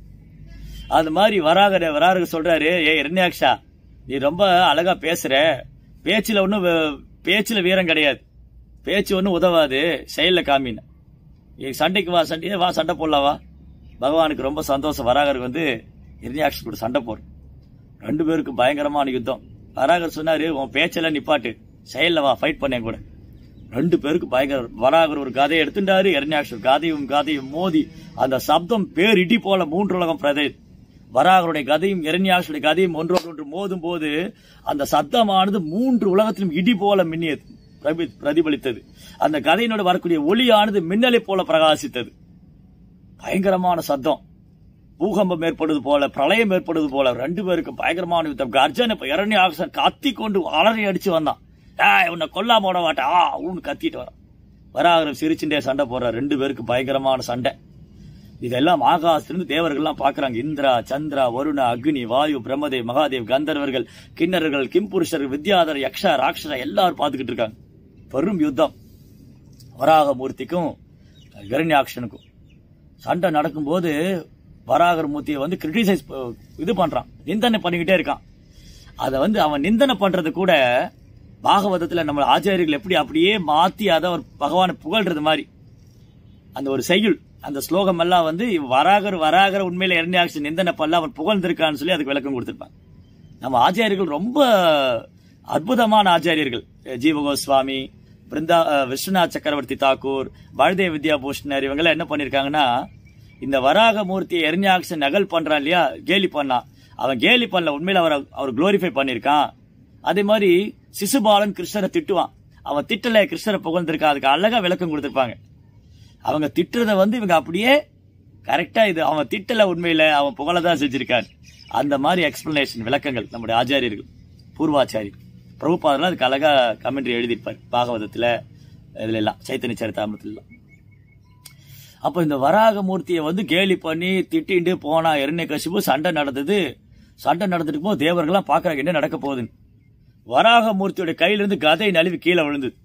அது மாதிரி வராக வராக சொல்றாரு ஏ இரண்யாக்ஷா நீ ரொம்ப அழகா பேசுற பேச்சுல ஒன்றும் பேச்சுல வீரம் கிடையாது பேச்சு ஒன்றும் உதவாது செயல்ல காமின்னு ஏ, சண்டைக்கு வா சண்டை வா சண்டை போடலாம் வா பகவானுக்கு ரொம்ப சந்தோஷம் வராகருக்கு வந்து இரண்யாக்ஷன் கூட சண்டை போடுறோம் ரெண்டு பேருக்கும் பயங்கரமான யுத்தம் வராகர் சொன்னாரு உன் பேச்செல்லாம் நிப்பாட்டு செயல்ல வா ஃபைட் பண்ணேன் கூட ரெண்டு பேருக்கு பயங்கர வராகர் ஒரு கதையை எடுத்துட்டாரு இரண்யாக்ஷர் காதையும் காதையும் மோதி அந்த சப்தம் பேர் இடி போல மூன்று உலகம் பிரதை வராகருடைய கதையும் இரண்யாக்ஷருடைய கதையும் ஒன்றோடு ஒன்று மோதும் போது அந்த சத்தமானது மூன்று உலகத்திலும் இடி போல மின்னியது பிரபி- பிரதிபலித்தது அந்த கதையினோட வரக்கூடிய ஒளியானது மின்னலை போல பிரகாசித்தது பயங்கரமான சத்தம் பூகம்பம் ஏற்படுவது போல பிரளயம் ஏற்படுவது போல ரெண்டு பேருக்கும் பயங்கரமான யுத்தம் கர்ஜன் இப்ப இரண்ய ஆக்சன் கத்தி கொண்டு அலறி அடிச்சு வந்தான் ஏய் உன்னை கொல்லாம விட மாட்டேன் ஆ ஊன்னு கத்திட்டு வரான் வராகரம் சிரிச்சுட்டே சண்டை போடுற ரெண்டு பேருக்கு பயங்கரமான சண்டை இதெல்லாம் ஆகாசத்திலிருந்து தேவர்கள்லாம் பார்க்கறாங்க இந்திரா சந்திரா வருண அக்னி வாயு பிரம்மதேவ் மகாதேவ் கந்தர்வர்கள் கிண்ணறர்கள் கிம்புருஷர்கள் வித்யாதர் யக்ஷா ராட்சசா எல்லாரும் பார்த்துக்கிட்டு இருக்காங்க பெரும் யுத்தம் வராக மூர்த்திக்கும் இரண்யாக்ஷனுக்கும் சண்டை நடக்கும்போது வராகர் மூர்த்தியை வந்து கிரிட்டிசைஸ் இது பண்றான் நிந்தனை பண்ணிக்கிட்டே இருக்கான் அதை வந்து அவன் நிந்தனை பண்றது கூட பாகவதத்துல நம்ம ஆச்சாரியர்கள் எப்படி அப்படியே மாத்தி அதை ஒரு பகவானை புகழ்றது மாதிரி அந்த ஒரு செய்யுள் அந்த ஸ்லோகம் எல்லாம் வந்து இவ் வராகர் வராகர் உண்மையில இரண்யாக்ஷன் நிந்தனை பண்ணல அவன் புகழ்ந்திருக்கான்னு சொல்லி அதுக்கு விளக்கம் கொடுத்திருப்பான் நம்ம ஆச்சாரியர்கள் ரொம்ப அற்புதமான ஆச்சாரியர்கள் ஜீவ கோஸ்வாமி பிருந்தா அஹ், விஸ்வநாத் சக்கரவர்த்தி தாக்கூர் வாழ்தேவ வித்யா பூஷணர் இவங்கெல்லாம் என்ன பண்ணிருக்காங்கன்னா இந்த வராக மூர்த்தியை எரிஞ்சாக்ஷன் நகல் பண்றான் இல்லையா கேலி பண்ணான் அவன் கேலி பண்ணல உண்மையில அவர் அவர் குளோரிஃபை பண்ணிருக்கான் அதே மாதிரி சிசுபாலன் கிருஷ்ணரை திட்டுவான் அவன் திட்டல கிருஷ்ணரை புகழ்ந்திருக்கான் அதுக்கு அழகா விளக்கம் கொடுத்திருப்பாங்க அவங்க திட்டுறத வந்து இவங்க அப்படியே கரெக்டா இது அவன் திட்டல உண்மையில அவன் புகழதான் செஞ்சிருக்கான் அந்த மாதிரி எக்ஸ்பிளனேஷன் விளக்கங்கள் நம்முடைய ஆச்சாரியர்கள் பூர்வாச்சாரி பிரபுபாதெல்லாம் அதுக்கு அழகா கமெண்ட்ரி எழுதியிருப்பார் பாகவதத்துல இதுல எல்லாம் சைத்தன்ய சரிதாமத்துல எல்லாம் அப்ப இந்த வராக மூர்த்தியை வந்து கேலி பண்ணி திட்டிண்டு போனா எரண்ய கசிப்பு சண்டை நடந்தது சண்டை நடந்துட்டு போது தேவர்கள்லாம் பாக்குறாங்க என்ன நடக்க போகுதுன்னு வராக மூர்த்தியோட கையில இருந்து கதை நழுவி கீழே விழுந்தது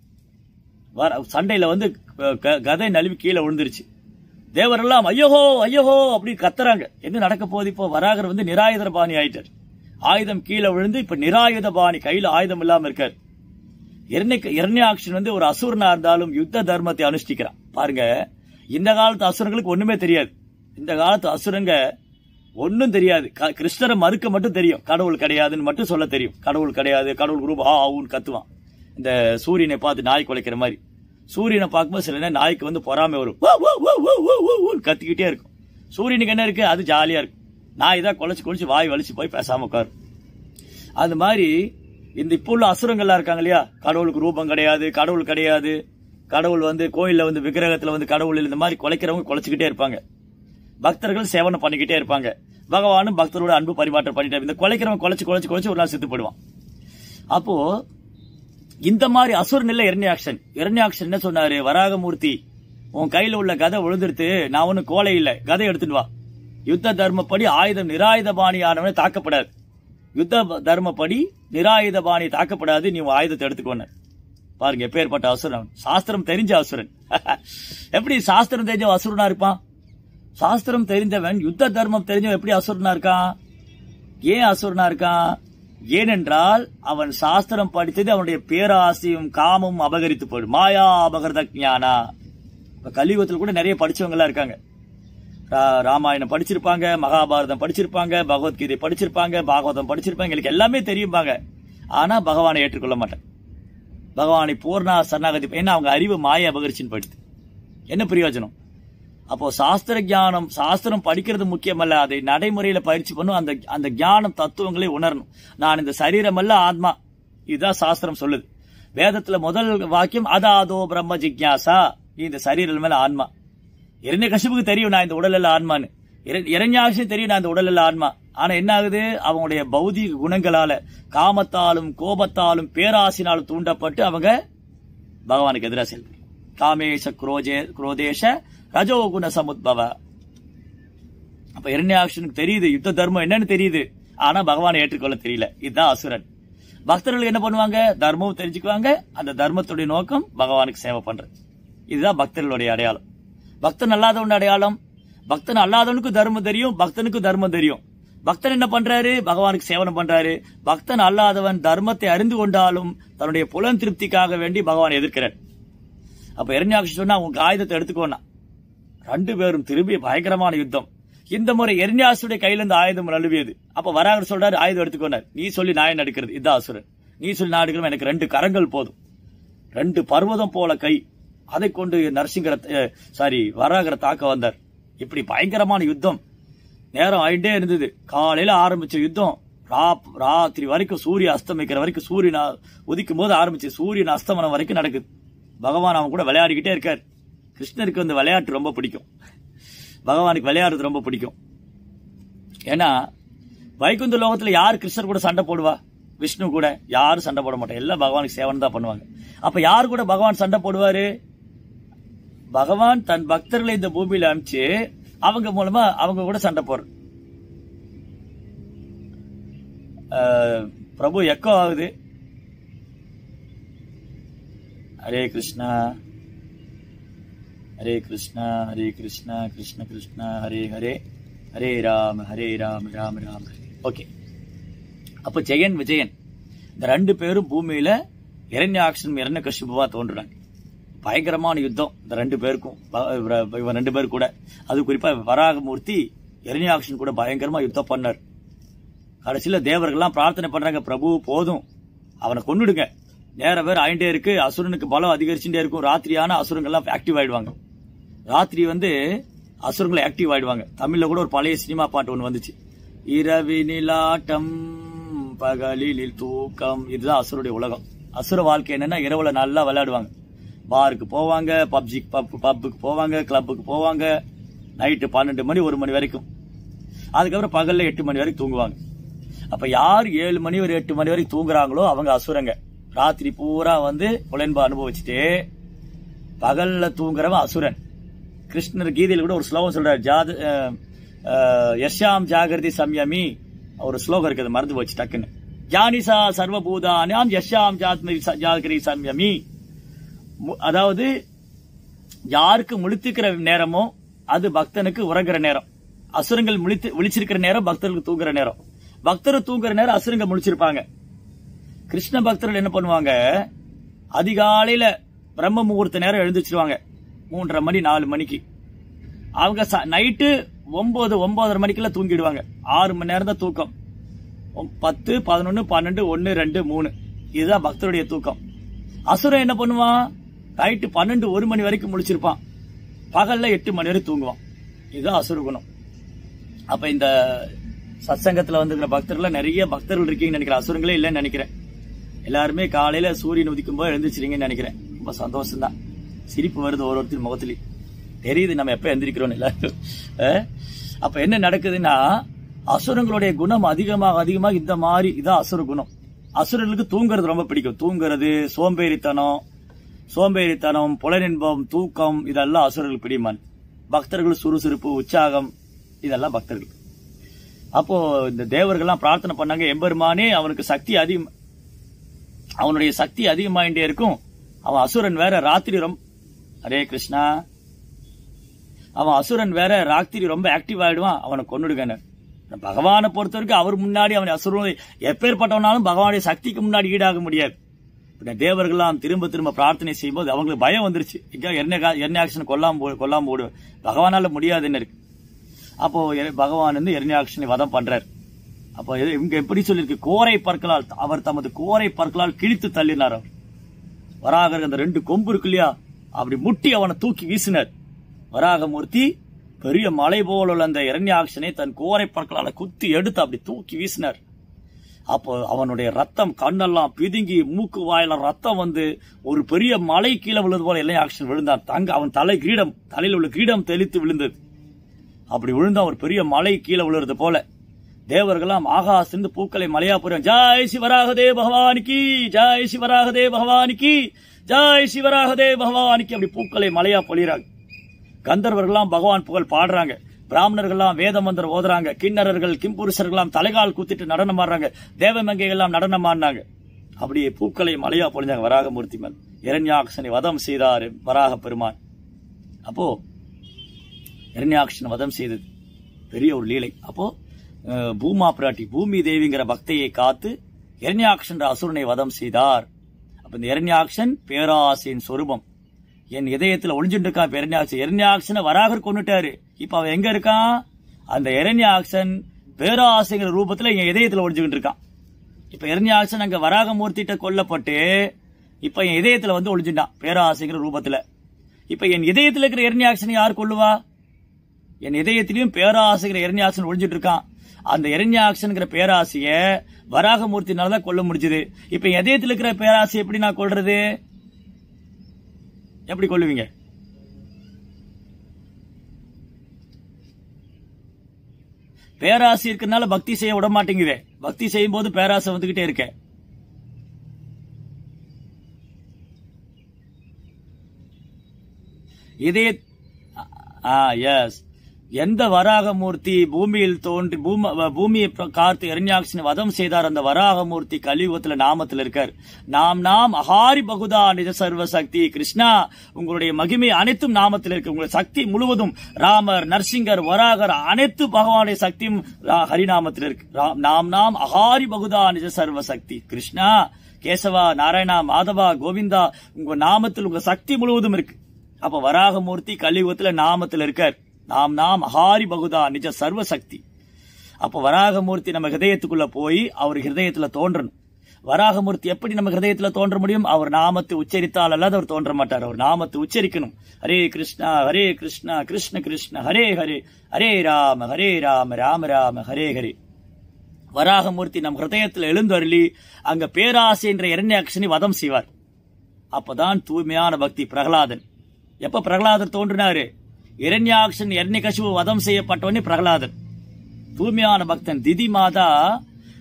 வர சண்டையில வந்து க- க- கதை நழுவி கீழே விழுந்துருச்சு தேவரெல்லாம் ஐயோஹோ ஐயோஹோ அப்படின்னு கத்துறாங்க என்ன நடக்க போகுது இப்போ வராகர் வந்து நிராயுத பாணி ஆயிட்டார் ஆயுதம் கீழே விழுந்து இப்ப நிராயுத பாணி கையில ஆயுதம் இல்லாம இருக்கார் இரண்ய இரண்யாக்ஷன் வந்து ஒரு அசுரனா இருந்தாலும் யுத்த தர்மத்தை அனுஷ்டிக்கிறான் பாருங்க இந்த காலத்து அசுரங்களுக்கு ஒண்ணுமே தெரியாது இந்த காலத்து அசுரங்க ஒண்ணும் தெரியாது க- கிருஷ்ணரை மறுக்க மட்டும் தெரியும் கடவுள் கிடையாதுன்னு மட்டும் சொல்ல தெரியும் கடவுள் கிடையாது கடவுள் குரூப் ஆ ஆவுன்னு கத்துவான் இந்த சூரியனை பார்த்து நாய் குலைக்கிற மாதிரி சூரியனை பார்க்கும்போது சில நேரம் நாய்க்கு வந்து பொறாமை வரும் வா, வா, வா, வா, வா, வா, வான்னு கத்திக்கிட்டே இருக்கும் சூரியனுக்கு என்ன இருக்கு அது ஜாலியா இருக்கும் நாய் தான் குலைச்சு குலைச்சு வாய் வலிச்சு போய் பேசாம உட்காரும் அது மாதிரி இந்த இப்போ உள்ள அசுரங்கள்லாம் இருக்காங்க இல்லையா கடவுளுக்கு ரூபம் கிடையாது கடவுள் கிடையாது கடவுள் வந்து கோயில்ல வந்து விக்கிரகத்துல வந்து கடவுள் இல்ல, இந்த மாதிரி குலைக்கிறவங்க குலைச்சுக்கிட்டே இருப்பாங்க பக்தர்கள் சேவனை பண்ணிக்கிட்டே இருப்பாங்க பகவானும் பக்தரோட அன்பு பரிமாற்றம் பண்ணிட்டே இந்த குலைக்கிறவன் குலைச்சு குலைச்சு குலைச்சு ஒரு நாள் செத்து போயிடுவான் அப்போ இந்த மாதிரி அசுர நிலை இரண்யாக்ஷன் இரண்யாக்ஷன் என்ன சொன்னாரு வராகமூர்த்தி உன் கையில உள்ள கதை விழுந்துருத்து நான் ஒன்னும் கோலை இல்ல கதை எடுத்துட்டு வா யுத்த தர்மப்படி ஆயுதம் நிராயுத பாணியானவனை தாக்கப்படாது யுத்த தர்மப்படி நிராயுத பாணி தாக்கப்படாது நீ உன் ஆயுதத்தை எடுத்துக்கோன்னு பாருங்க எப்பேற்பட்ட அசுரன் சாஸ்திரம் தெரிஞ்ச அசுரன் எப்படி சாஸ்திரம் தெரிஞ்ச அசுரனா இருப்பான் சாஸ்திரம் தெரிந்தவன் யுத்த தர்மம் தெரிஞ்சவன் எப்படி அசுரனா இருக்கான் ஏன் அசுரனா இருக்கான் ஏனென்றால் அவன் சாஸ்திரம் படித்தது அவனுடைய பேராசையும் காமும் அபகரித்து போயிடும் மாயா அபகரத ஞானா இப்ப கலியுகத்தில் கூட நிறைய படிச்சவங்க எல்லாம் இருக்காங்க ரா- ராமாயணம் படிச்சிருப்பாங்க மகாபாரதம் படிச்சிருப்பாங்க பகவத்கீதை படிச்சிருப்பாங்க பாகவதம் படிச்சிருப்பாங்க எங்களுக்கு எல்லாமே தெரியும்பாங்க ஆனா பகவானை ஏற்றுக்கொள்ள மாட்டேன் பகவானை பூர்ணா சரணாகதி ஏன்னா அவங்க அறிவு மாய அபகரிச்சுன்னு போயிடுது என்ன பிரயோஜனம் அப்போ சாஸ்திர ஞானம் சாஸ்திரம் படிக்கிறது முக்கியமல்ல அதை நடைமுறையில பயிற்சி பண்ணும் அந்த அந்த ஞானம் தத்துவங்களை உணரணும் நான் இந்த சரீரம் அல்ல ஆத்மா இதுதான் சாஸ்திரம் சொல்லுது வேதத்துல முதல் வாக்கியம் அதாதோ பிரம்ம ஜிக்யாசா நீ இந்த சரீரம் மேல ஆன்மா இரண்ய கசிப்புக்கு தெரியும் நான் இந்த உடல் அல்ல ஆன்மான்னு இரண்யாசியம் தெரியும் நான் இந்த உடல் அல்ல ஆன்மா ஆனா என்ன ஆகுது அவங்களுடைய பௌதிக குணங்களால காமத்தாலும் கோபத்தாலும் பேராசினாலும் தூண்டப்பட்டு அவங்க பகவானுக்கு எதிராக செல்வாங்க காமேஷ குரோஜே குரோதேஷ ரஜோகுண சமுத்பவ அப்ப இரண்யாக்ஷனுக்கு தெரியுது யுத்த தர்மம் என்னன்னு தெரியுது ஆனா பகவானை ஏற்றுக்கொள்ள தெரியல இதுதான் அசுரன் பக்தர்கள் என்ன பண்ணுவாங்க தர்மம் தெரிஞ்சுக்குவாங்க அந்த தர்மத்துடைய நோக்கம் பகவானுக்கு சேவை பண்றது இதுதான் பக்தர்களுடைய அடையாளம் பக்தன் அல்லாதவன் அடையாளம் பக்தன் அல்லாதவனுக்கு தர்மம் தெரியும் பக்தனுக்கு தர்மம் தெரியும் பக்தன் என்ன பண்றாரு பகவானுக்கு சேவனம் பண்றாரு பக்தன் அல்லாதவன் தர்மத்தை அறிந்து கொண்டாலும் தன்னுடைய புலன் திருப்திக்காக வேண்டி பகவான் எதிர்க்கிறார் அப்ப இரண்யாட்சி சொன்னா உங்க ஆயுதத்தை எடுத்துக்கோனா ரெண்டு பேரும் திரும்பி பயங்கரமான யுத்தம் இந்த முறை எரிஞ்சாசுடைய கையில இருந்து ஆயுதம் நழுவியது அப்ப வராகர் சொல்றாரு ஆயுதம் எடுத்துக்கோனார் நீ சொல்லி நான் எடுக்கிறது இதான் அசுரன் நீ சொல்லி நான் எடுக்கிறோம் எனக்கு ரெண்டு கரங்கள் போதும் ரெண்டு பர்வதம் போல கை அதை கொண்டு நரசிங்கர சாரி வராகர தாக்க வந்தார் இப்படி பயங்கரமான யுத்தம் நேரம் ஆயிட்டே இருந்தது காலையில ஆரம்பிச்ச யுத்தம் ரா- ராத்திரி வரைக்கும் சூரியன் அஸ்தமிக்கிற வரைக்கும் சூரியன் அ- உதிக்கும் போது ஆரம்பிச்சு சூரியன் அஸ்தமனம் வரைக்கும் நடக்குது பகவான் அவன் கூட விளையாடிக்கிட்டே இருக்கார் கிருஷ்ணருக்கு வந்து விளையாட்டு ரொம்ப பிடிக்கும் பகவானுக்கு விளையாடுறது ரொம்ப பிடிக்கும் ஏன்னா வைகுந்த லோகத்துல யார் கிருஷ்ணர் கூட சண்டை போடுவா விஷ்ணு கூட யாரும் சண்டை போட மாட்டாங்க எல்லாம் பகவானுக்கு சேவன் தான் பண்ணுவாங்க அப்ப யார் கூட பகவான் சண்டை போடுவாரு பகவான் தன் பக்தர்களை இந்த பூமியில அனுப்பிச்சு அவங்க மூலமா அவங்க கூட சண்டை போடுற அஹ், பிரபு எக்கோ ஆகுது ஹரே கிருஷ்ணா ஹரே கிருஷ்ணா ஹரே கிருஷ்ணா கிருஷ்ண கிருஷ்ணா ஹரே ஹரே ஹரே ராம ஹரே ராம ராம ராம ஹரே ஓகே அப்ப ஜெயன் விஜயன் இந்த ரெண்டு பேரும் பூமியில இரண்யாட்சனும் இரண்ய கஷ்யபுவா தோன்றுறாங்க பயங்கரமான யுத்தம் இந்த ரெண்டு பேருக்கும் ப- இவர- இவன் ரெண்டு பேர் கூட அது குறிப்பா வராகமூர்த்தி இரண்யாக்ஷன் கூட பயங்கரமா யுத்தம் பண்ணார் கடைசியில தேவர்கள்லாம் பிரார்த்தனை பண்றாங்க பிரபு போதும் அவனை கொன்னுடுங்க நேர பேர் ஆயிட்டே இருக்கு அசுரனுக்கு பலம் அதிகரிச்சுட்டே இருக்கும் ராத்திரியான அசுரங்கள்லாம் ஆக்டிவ் ஆயிடுவாங்க ராத்திரி வந்து அசுரங்கள் ஆக்டிவ் ஆயிடுவாங்க தமிழ்ல கூட ஒரு பழைய சினிமா பாட்டு ஒன்று வந்துச்சு இரவினில் ஆட்டம் பகலில் தூக்கம் இதுதான் அசுருடைய உலகம் அசுர வாழ்க்கை என்னன்னா இரவுல நல்லா விளையாடுவாங்க பாருக்கு போவாங்க பப்ஜி பப் பப்புக்கு போவாங்க கிளப்புக்கு போவாங்க நைட்டு பன்னெண்டு மணி ஒரு மணி வரைக்கும் அதுக்கப்புறம் பகல்ல எட்டு மணி வரைக்கும் தூங்குவாங்க அப்ப யார் ஏழு மணி ஒரு எட்டு மணி வரைக்கும் தூங்குறாங்களோ அவங்க அசுரங்க ராத்திரி பூரா வந்து புலன்பு அனுபவிச்சுட்டு பகல்ல தூங்குறவன் அசுரன் கிருஷ்ணர் கீதையில கூட ஒரு ஸ்லோகம் சொல்றாரு ஜாது அஹ், அஹ், யஷ்யாம் ஜாகிரதி சம்யமி ஒரு ஸ்லோகம் இருக்குது மறந்து போச்சு டக்குன்னு ஜானிசா சர்வபூதானாம் யஷ்யாம் ஜாத்மி ஜாகிரி சம்யமி மு- அதாவது யாருக்கு முழித்துக்கிற நேரமோ அது பக்தனுக்கு உறங்குற நேரம் அசுரங்கள் முழித்து விழிச்சிருக்கிற நேரம் பக்தர்களுக்கு தூங்குற நேரம் பக்தர் தூங்குற நேரம் அசுரங்க முழிச்சிருப்பாங்க கிருஷ்ண பக்தர்கள் என்ன பண்ணுவாங்க அதிகாலையில பிரம்ம முகூர்த்த நேரம் எழுந்திருச்சிருவாங்க மூன்றரை மணி நாலு மணிக்கு அவங்க ச- நைட்டு ஒன்பது ஒன்பதரை மணிக்கெல்லாம் தூங்கிடுவாங்க ஆறு மணி நேரம் தான் தூக்கம் ஒம்- பத்து பதினொன்னு பன்னெண்டு ஒன்னு ரெண்டு மூணு இதுதான் பக்தருடைய தூக்கம் அசுரன் என்ன பண்ணுவான் நைட்டு பன்னெண்டு ஒரு மணி வரைக்கும் முழிச்சிருப்பான் பகல்ல எட்டு மணி வரை தூங்குவான் இதுதான் அசுர குணம் அப்ப இந்த சத்சங்கத்துல வந்திருக்கிற பக்தர்கள் நிறைய பக்தர்கள் இருக்கீங்கன்னு நினைக்கிறேன் அசுரங்களே இல்லைன்னு நினைக்கிறேன் எல்லாருமே காலையில சூரியன் உதிக்கும் போது எழுந்திருச்சிருங்கன்னு நினைக்கிறேன் ரொம்ப சந்தோஷம் தான் சிரிப்பு வருது ஒரு ஒருத்தர் முகத்திலையும் தெரியுது நம்ம எப்ப எந்திரிக்கிறோம் எல்லாரும் அஹ்? அப்ப என்ன நடக்குதுன்னா அசுரங்களுடைய குணம் அதிகமாக அதிகமாக இந்த மாதிரி இதான் அசுர குணம் அசுரர்களுக்கு தூங்குறது ரொம்ப பிடிக்கும் தூங்குறது சோம்பேறித்தனம் சோம்பேறித்தனம் புலனின்பம் தூக்கம் இதெல்லாம் அசுரர்களுக்கு பிடிமான் பக்தர்கள் சுறுசுறுப்பு உற்சாகம் இதெல்லாம் பக்தர்கள் அப்போ இந்த தேவர்கள்லாம் பிரார்த்தனை பண்ணாங்க எம்பெருமானே அவனுக்கு சக்தி அதிகம் அவனுடைய சக்தி அதிகமாயிட்டே இருக்கும் அவன் அசுரன் வேற ராத்திரி ரொம்ப ஹரே கிருஷ்ணா அவன் அசுரன் வேற ராத்திரி ரொம்ப ஆக்டிவ் ஆயிடுவான் அவனை கொன்னுடுங்கன்னு பகவானை பொறுத்த வரைக்கும் அவர் முன்னாடி அவன் அசுரன் எப்பேற்பட்டவனாலும் பகவானுடைய சக்திக்கு முன்னாடி ஈடாக முடியாது இந்த தேவர்கள்லாம் திரும்ப திரும்ப பிரார்த்தனை செய்யும்போது அவங்களுக்கு பயம் வந்துருச்சு எங்க என்ன கா- என்ன ஆக்ஷன் கொல்லாம போ- கொல்லாம ஓடுவேன் பகவானால முடியாதுன்னு இருக்கு அப்போ எ- பகவான் வந்து எரண்யாக்ஷனை வதம் பண்றார் அப்போ எது- இங்க எப்படி சொல்லியிருக்கு கோரை பற்களால் அவர் தமது கோரை பற்களால் கிழித்து தள்ளினார் அவர் வராகர் அந்த ரெண்டு கொம்பு இருக்கு இல்லையா அப்படி முட்டி அவனை தூக்கி வீசினார் வராகமூர்த்தி பெரிய மலை போல உள்ள அந்த இரண்யாக்ஷனை தன் கோரை பற்களால குத்தி எடுத்து அப்படி தூக்கி வீசினார் அப்போ அவனுடைய ரத்தம் கண்ணெல்லாம் பிதுங்கி மூக்கு வாயில ரத்தம் வந்து ஒரு பெரிய மலை கீழே விழுது போல எல்லாம் ஆக்ஷன் விழுந்தான் தங்க அவன் தலை கிரீடம் தலையில் உள்ள கிரீடம் தெளித்து விழுந்தது அப்படி விழுந்தா ஒரு பெரிய மலை கீழே விழுறது போல தேவர்களாம் ஆகாசிருந்து பூக்களை மலையா புரியும் ஜாய் சிவராகதே பகவானிக்கு ஜாய் சிவராகதே பகவானிக்கு ஜாய் சிவராகதே பகவானிக்கு அப்படி பூக்களை மலையா பொழிறாங்க கந்தர்வர்கள்லாம் பகவான் புகழ் பாடுறாங்க பிராமணர்கள்லாம் வேத மந்திரம் ஓதுறாங்க கிண்ணறர்கள் கிம்புருஷர்கள்லாம் தலைகால் குத்திட்டு நடனம் ஆடுறாங்க தேவமங்கைகள்லாம் நடனம் ஆடினாங்க அப்படியே பூக்களை மலையா பொழிஞ்சாங்க வராகமூர்த்தி மேல் இரண்யாக்ஷனை வதம் செய்தார் வராக பெருமான் அப்போ இரண்யாக்ஷன் வதம் செய்தது பெரிய ஒரு லீலை அப்போ அஹ், பூமா பிராட்டி பூமி தேவிங்கிற பக்தையை காத்து இரண்யாக்ஷன் அசுரனை வதம் செய்தார் அப்ப இந்த இரண்யாக்ஷன் பேராசையின் சொரூபம் என் இதயத்துல ஒளிஞ்சுட்டு இருக்கான் இப்ப இரண்யாக்ஷன் இரண்யாக்ஷனை வராகர் கொண்டுட்டாரு இப்ப அவன் எங்க இருக்கான் அந்த இரண்யாக்ஷன் பேராசைங்கிற ரூபத்துல என் இதயத்துல ஒளிஞ்சுக்கிட்டு இருக்கான் இப்ப இரண்யாக்ஷன் அங்க வராகமூர்த்திட்ட கொல்லப்பட்டு இப்ப என் இதயத்துல வந்து ஒளிஞ்சுட்டான் பேராசைங்கிற ரூபத்துல இப்ப என் இதயத்துல இருக்கிற இரண்யாக்ஷனை யார் கொல்லுவா என் இதயத்திலையும் பேராசைங்கிற இரண்யாக்ஷன் ஒளிஞ்சிட்டு இருக்கான் அந்த இரண்யாக்ஷன்ங்கிற பேராசைய வராகமூர்த்தினால தான் கொல்ல முடிஞ்சது இப்ப என் இதயத்துல இருக்கிற பேராசை எப்படி நான் கொல்றது எப்படி கொல்லுவீங்க பேராசை இருக்கிறதுனால பக்தி செய்ய விட மாட்டேங்குதே பக்தி செய்யும் போது பேராசை வந்துகிட்டே இருக்க இதய ஆ எஸ் எந்த வராகமூர்த்தி பூமியில் தோன்றி பூம வ- பூமியை ப- காத்து இரண்யாட்சின் வதம் செய்தார் அந்த வராகமூர்த்தி கலியுகத்துல நாமத்துல இருக்கார் நாம் நாம் அகாரி பகுதா நிஜ சர்வ சக்தி கிருஷ்ணா உங்களுடைய மகிமை அனைத்தும் நாமத்தில் இருக்கு உங்களுடைய சக்தி முழுவதும் ராமர் நரசிங்கர் வராகர் அனைத்து பகவானுடைய சக்தியும் ரா- ஹரிநாமத்தில் இருக்கு ரா- நாம் நாம் அகாரி பகுதா நிஜ சர்வ சக்தி கிருஷ்ணா கேசவா நாராயணா மாதவா கோவிந்தா உங்க நாமத்தில் உங்க சக்தி முழுவதும் இருக்கு அப்ப வராகமூர்த்தி கலியுகத்துல நாமத்துல இருக்கார் நாம் நாம் அகாரி பகுதா நிஜ சர்வ சக்தி அப்ப வராகமூர்த்தி நம்ம ஹிருதயத்துக்குள்ள போய் அவர் ஹிருதயத்துல தோன்றணும் வராகமூர்த்தி எப்படி நம்ம ஹிருதயத்துல தோன்ற முடியும் அவர் நாமத்தை உச்சரித்தால் அல்லாத அவர் தோன்ற மாட்டார் அவர் நாமத்தை உச்சரிக்கணும் ஹரே கிருஷ்ணா ஹரே கிருஷ்ணா கிருஷ்ண கிருஷ்ண ஹரே ஹரே ஹரே ராம ஹரே ராம ராம ராம ஹரே ஹரே வராகமூர்த்தி நம் ஹிருதயத்தில் எழுந்தருளி அங்க பேராசை என்ற இரண்யாட்சனை வதம் செய்வார் அப்பதான் தூய்மையான பக்தி பிரகலாதன் எப்ப பிரகலாதர் தோன்றினாரு இரண்யாக்ஷன் எர்ணிகசுவு வதம் செய்யப்பட்டவனே பிரகலாதன் தூய்மையான பக்தன் திதி மாதா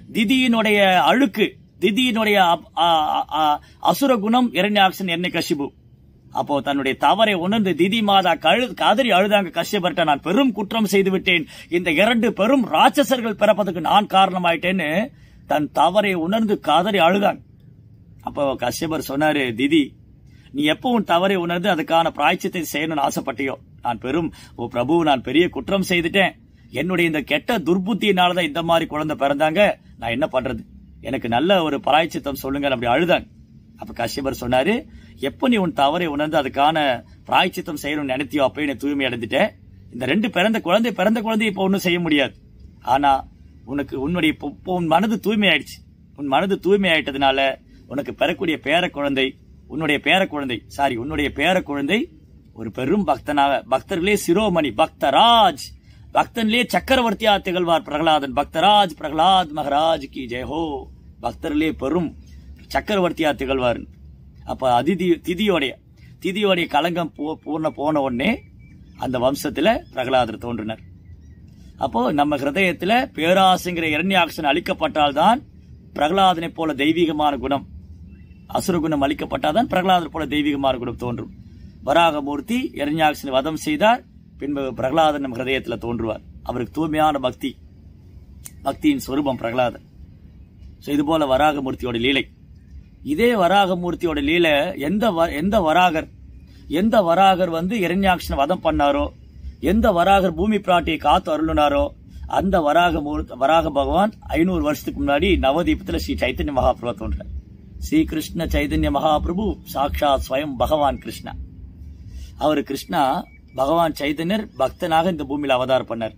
திதியினுடைய அழுக்கு திதியினுடைய அப்- அ- அ- அ- அசுர குணம் இரண்யாக்ஷன் என்ன கசிபு அப்போ தன்னுடைய தவறை உணர்ந்து திதி மாதா கழு கதறி அழுதாங்க கஷ்யப்பட்ட நான் பெரும் குற்றம் செய்து விட்டேன் இந்த இரண்டு பெரும் ராட்சசர்கள் பிறப்பதற்கு நான் காரணமாயிட்டேன்னு தன் தவறை உணர்ந்து கதறி அழுதாங்க அப்போ கஷ்யபர் சொன்னாரு திதி நீ எப்போ உன் தவறை உணர்ந்து அதுக்கான பிராய்ச்சித்தை செய்யணும்னு ஆசைப்பட்டியோ நான் பெரும் ஓ பிரபு நான் பெரிய குற்றம் செய்துட்டேன் என்னுடைய இந்த கெட்ட துர்புத்தியினாலதான் இந்த மாதிரி குழந்தை பிறந்தாங்க நான் என்ன பண்றது எனக்கு நல்ல ஒரு பிராய்ச்சித்தம் சொல்லுங்க அப்படி அழுதாங்க அப்ப கஷ்யபர் சொன்னாரு எப்போ நீ உன் தவறை உணர்ந்து அதுக்கான பிராய்ச்சித்தம் செய்யணும்னு நினைத்தியோ அப்பயே நீ தூய்மை அடைந்துட்டேன் இந்த ரெண்டு பிறந்த குழந்தை பிறந்த குழந்தை இப்போ ஒன்றும் செய்ய முடியாது ஆனா உனக்கு உன்னுடைய இப்போ- இப்போ உன் மனது தூய்மை ஆயிடுச்சு உன் மனது தூய்மை ஆயிட்டதுனால உனக்கு பெறக்கூடிய பேர குழந்தை உன்னுடைய பேர குழந்தை சாரி உன்னுடைய பேர குழந்தை ஒரு பெரும் பக்தனாக பக்தர்களே சிரோமணி பக்தராஜ் பக்தன்லே சக்கரவர்த்தியா திகழ்வார் பிரகலாதன் பக்தராஜ் பிரகலாத் மகராஜ் கி ஜெயஹோ பக்தர்களே பெரும் சக்கரவர்த்தியா திகழ்வார் அப்ப அதிதி திதியோடைய திதியோடைய கலங்கம் பூ- பூர்ண போன உடனே அந்த வம்சத்துல பிரகலாதர் தோன்றினர் அப்போ நம்ம ஹிருதயத்துல பேராசைங்கிற இரண்யாக்ஷன் அளிக்கப்பட்டால்தான் பிரகலாதனை போல தெய்வீகமான குணம் அசுர குணம் அளிக்கப்பட்டால்தான் பிரகலாதர் போல தெய்வீகமான குணம் தோன்றும் வராகமூர்த்தி இரண்யாக்ஷனை வதம் செய்தார் பின்பு பிரகலாதன் நம் ஹிருதயத்துல தோன்றுவார் அவருக்கு தூய்மையான பக்தி பக்தியின் சொரூபம் பிரகலாதன் So, இது போல வராகமூர்த்தியோட லீலை இதே வராகமூர்த்தியோட லீலை எந்த வ- எந்த வராகர் எந்த வராகர் வந்து இரண்யாக்ஷனை வதம் பண்ணாரோ எந்த வராகர் பூமி பிராட்டியை காத்து அருளினாரோ அந்த வராக மூர்த்த வராக பகவான் ஐநூறு வருஷத்துக்கு முன்னாடி நவதீபத்துல ஸ்ரீ சைத்தன்ய மகாபிரபு தோன்றார் ஸ்ரீ கிருஷ்ண சைதன்ய மகாபிரபு சாக்ஷாத் ஸ்வயம் பகவான் கிருஷ்ணா அவர் கிருஷ்ணா பகவான் சைதன்யர் பக்தனாக இந்த பூமியில அவதாரம் பண்ணார்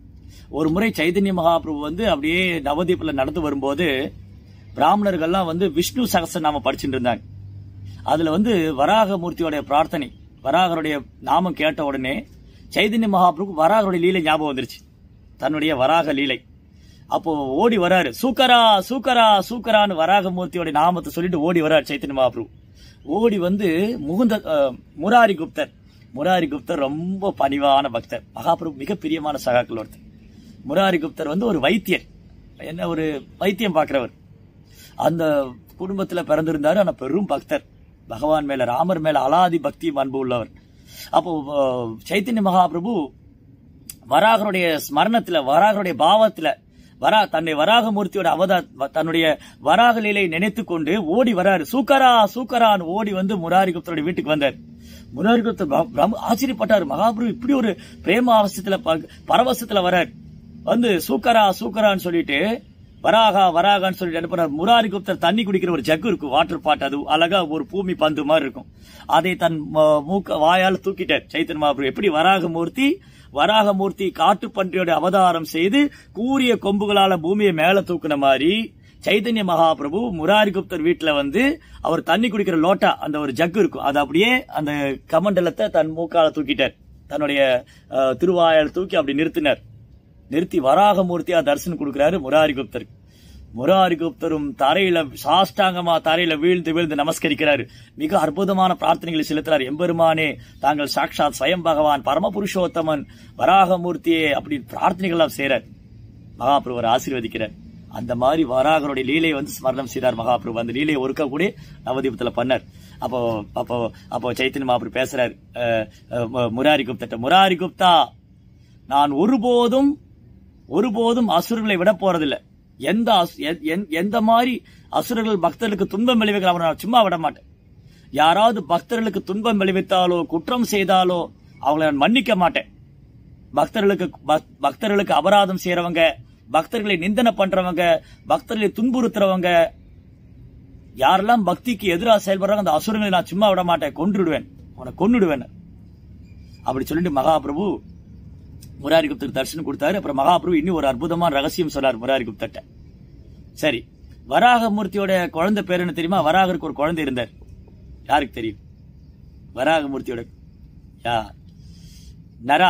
ஒரு முறை சைதன்ய மகாபிரபு வந்து அப்படியே நவதீப்ல நடந்து வரும்போது பிராமணர்கள்லாம் வந்து விஷ்ணு சகஸ்ரநாமம் படிச்சுட்டு இருந்தாங்க அதுல வந்து வராகமூர்த்தியோட பிரார்த்தனை வராகருடைய நாமம் கேட்ட உடனே சைதன்ய மகாபிரபு வராகருடைய லீலை ஞாபகம் வந்துருச்சு தன்னுடைய வராக லீலை அப்போ ஓடி வராரு சூக்கரா சூக்கரா சூக்கரான்னு வராகமூர்த்தியோட நாமத்தை சொல்லிட்டு ஓடி வராரு சைத்தன்ய மகாபிரபு ஓடி வந்து முகுந்த அஹ், முராரி குப்தர் முராரி குப்தர் ரொம்ப பணிவான பக்தர் மகாபிரபு மிக பிரியமான சகாக்கள் ஒருத்தர் முராரி குப்தர் வந்து ஒரு வைத்தியர் என்ன ஒரு வைத்தியம் பார்க்கிறவர் அந்த குடும்பத்துல பிறந்திருந்தாரு ஆனா பெரும் பக்தர் பகவான் மேல ராமர் மேல அலாதி பக்தியும் அன்பு உள்ளவர் அப்போ அஹ், சைத்தன்ய மகாபிரபு வராகருடைய ஸ்மரணத்துல வராகருடைய பாவத்துல வரா தன்னுடைய வராகமூர்த்தியோட அவதா தன்னுடைய வராக லீலை நினைத்து கொண்டு ஓடி வராரு சூக்கரா சூக்கரான்னு ஓடி வந்து முராரி குப்தருடைய வீட்டுக்கு வந்தார் முராரி குப்தர் ப- பிரம்ம- ஆச்சரியப்பட்டாரு மகாபிரபு இப்படி ஒரு பிரேம அவசத்துல ப- பரவசத்துல வரார் வந்து சூக்கரா சூக்கரான்னு சொல்லிட்டு வராகா வராகான்னு சொல்லிட்டு என்ன பண்ணார் முராரி குப்தர் தண்ணி குடிக்கிற ஒரு ஜக்கு இருக்கும் வாட்டர் பாட் அது அழகா ஒரு பூமி பந்து மாதிரி இருக்கும் அதை தன் ம- மூக்க வாயால் தூக்கிட்டார் சைத்தன் மகாபிரபு எப்படி வராகமூர்த்தி வராகமூர்த்தி காட்டுப்பன்றியோட அவதாரம் செய்து கூரிய கொம்புகளால பூமியை மேல தூக்குன மாதிரி சைதன்ய மகாபிரபு முராரி குப்தர் வீட்டுல வந்து அவர் தண்ணி குடிக்கிற லோட்டா அந்த ஒரு ஜக்கு இருக்கும் அது அப்படியே அந்த கமண்டலத்தை தன் மூக்கால தூக்கிட்டார் தன்னுடைய அஹ், திருவாயால் தூக்கி அப்படி நிறுத்தினார் நிறுத்தி வராகமூர்த்தியா தரிசனம் கொடுக்கிறாரு முராரி குப்தர் முராரி குப்தரும் தரையில சாஷ்டாங்கமா தரையில வீழ்ந்து வீழ்ந்து நமஸ்கரிக்கிறாரு மிக அற்புதமான பிரார்த்தனைகளை செலுத்துறார் எம்பெருமானே தாங்கள் சாட்சாத் ஸ்வயம் பகவான் பரமபுருஷோத்தமன் வராகமூர்த்தியே அப்படி பிரார்த்தனைகள் எல்லாம் செய்யறார் மகாபிரபுவர் ஆசீர்வதிக்கிறார் அந்த மாதிரி வராகருடைய லீலை வந்து ஸ்மரணம் செய்தார் மகாபிரபு அந்த லீலையை ஒருக்க கூட நவதீபத்துல பண்ணார் அப்போ அப்போ அப்போ சைத்தன்ய மகாபிரபு பேசுறாரு அஹ், அஹ், மு- முராரி குப்தட்ட முராரி குப்தா நான் ஒருபோதும் ஒருபோதும் அசுரர்களை விட போறதில்ல எந்த அசு- எ- எந்- எந்த மாதிரி அசுரர்கள் பக்தர்களுக்கு துன்பம் விளைவிக்கிற அவனை நான் சும்மா விட மாட்டேன் யாராவது பக்தர்களுக்கு துன்பம் விளைவித்தாலோ குற்றம் செய்தாலோ அவங்களை நான் மன்னிக்க மாட்டேன் பக்தர்களுக்கு பக்- பக்தர்களுக்கு அபராதம் செய்யறவங்க பக்தர்களை நிந்தனை பண்றவங்க பக்தர்களை துன்புறுத்துறவங்க யாரெல்லாம் பக்திக்கு எதிராக செயல்படுறாங்க அந்த அசுரங்களை நான் சும்மா விட மாட்டேன் கொன்றுடுவேன் அவனை கொன்னுடுவேன் அப்படி சொல்லிட்டு மகாபிரபு முராரி குப்தருக்கு தரிசனம் கொடுத்தாரு அப்புறம் மகாபிரபு இன்னும் ஒரு அற்புதமான ரகசியம் சொன்னார் முராரி குப்தர்ட்ட சரி வராகமூர்த்தியோட குழந்தை பேர் என்ன தெரியுமா வராகருக்கு ஒரு குழந்தை இருந்தார் யாருக்கு தெரியும் வராகமூர்த்தியோட யா நரா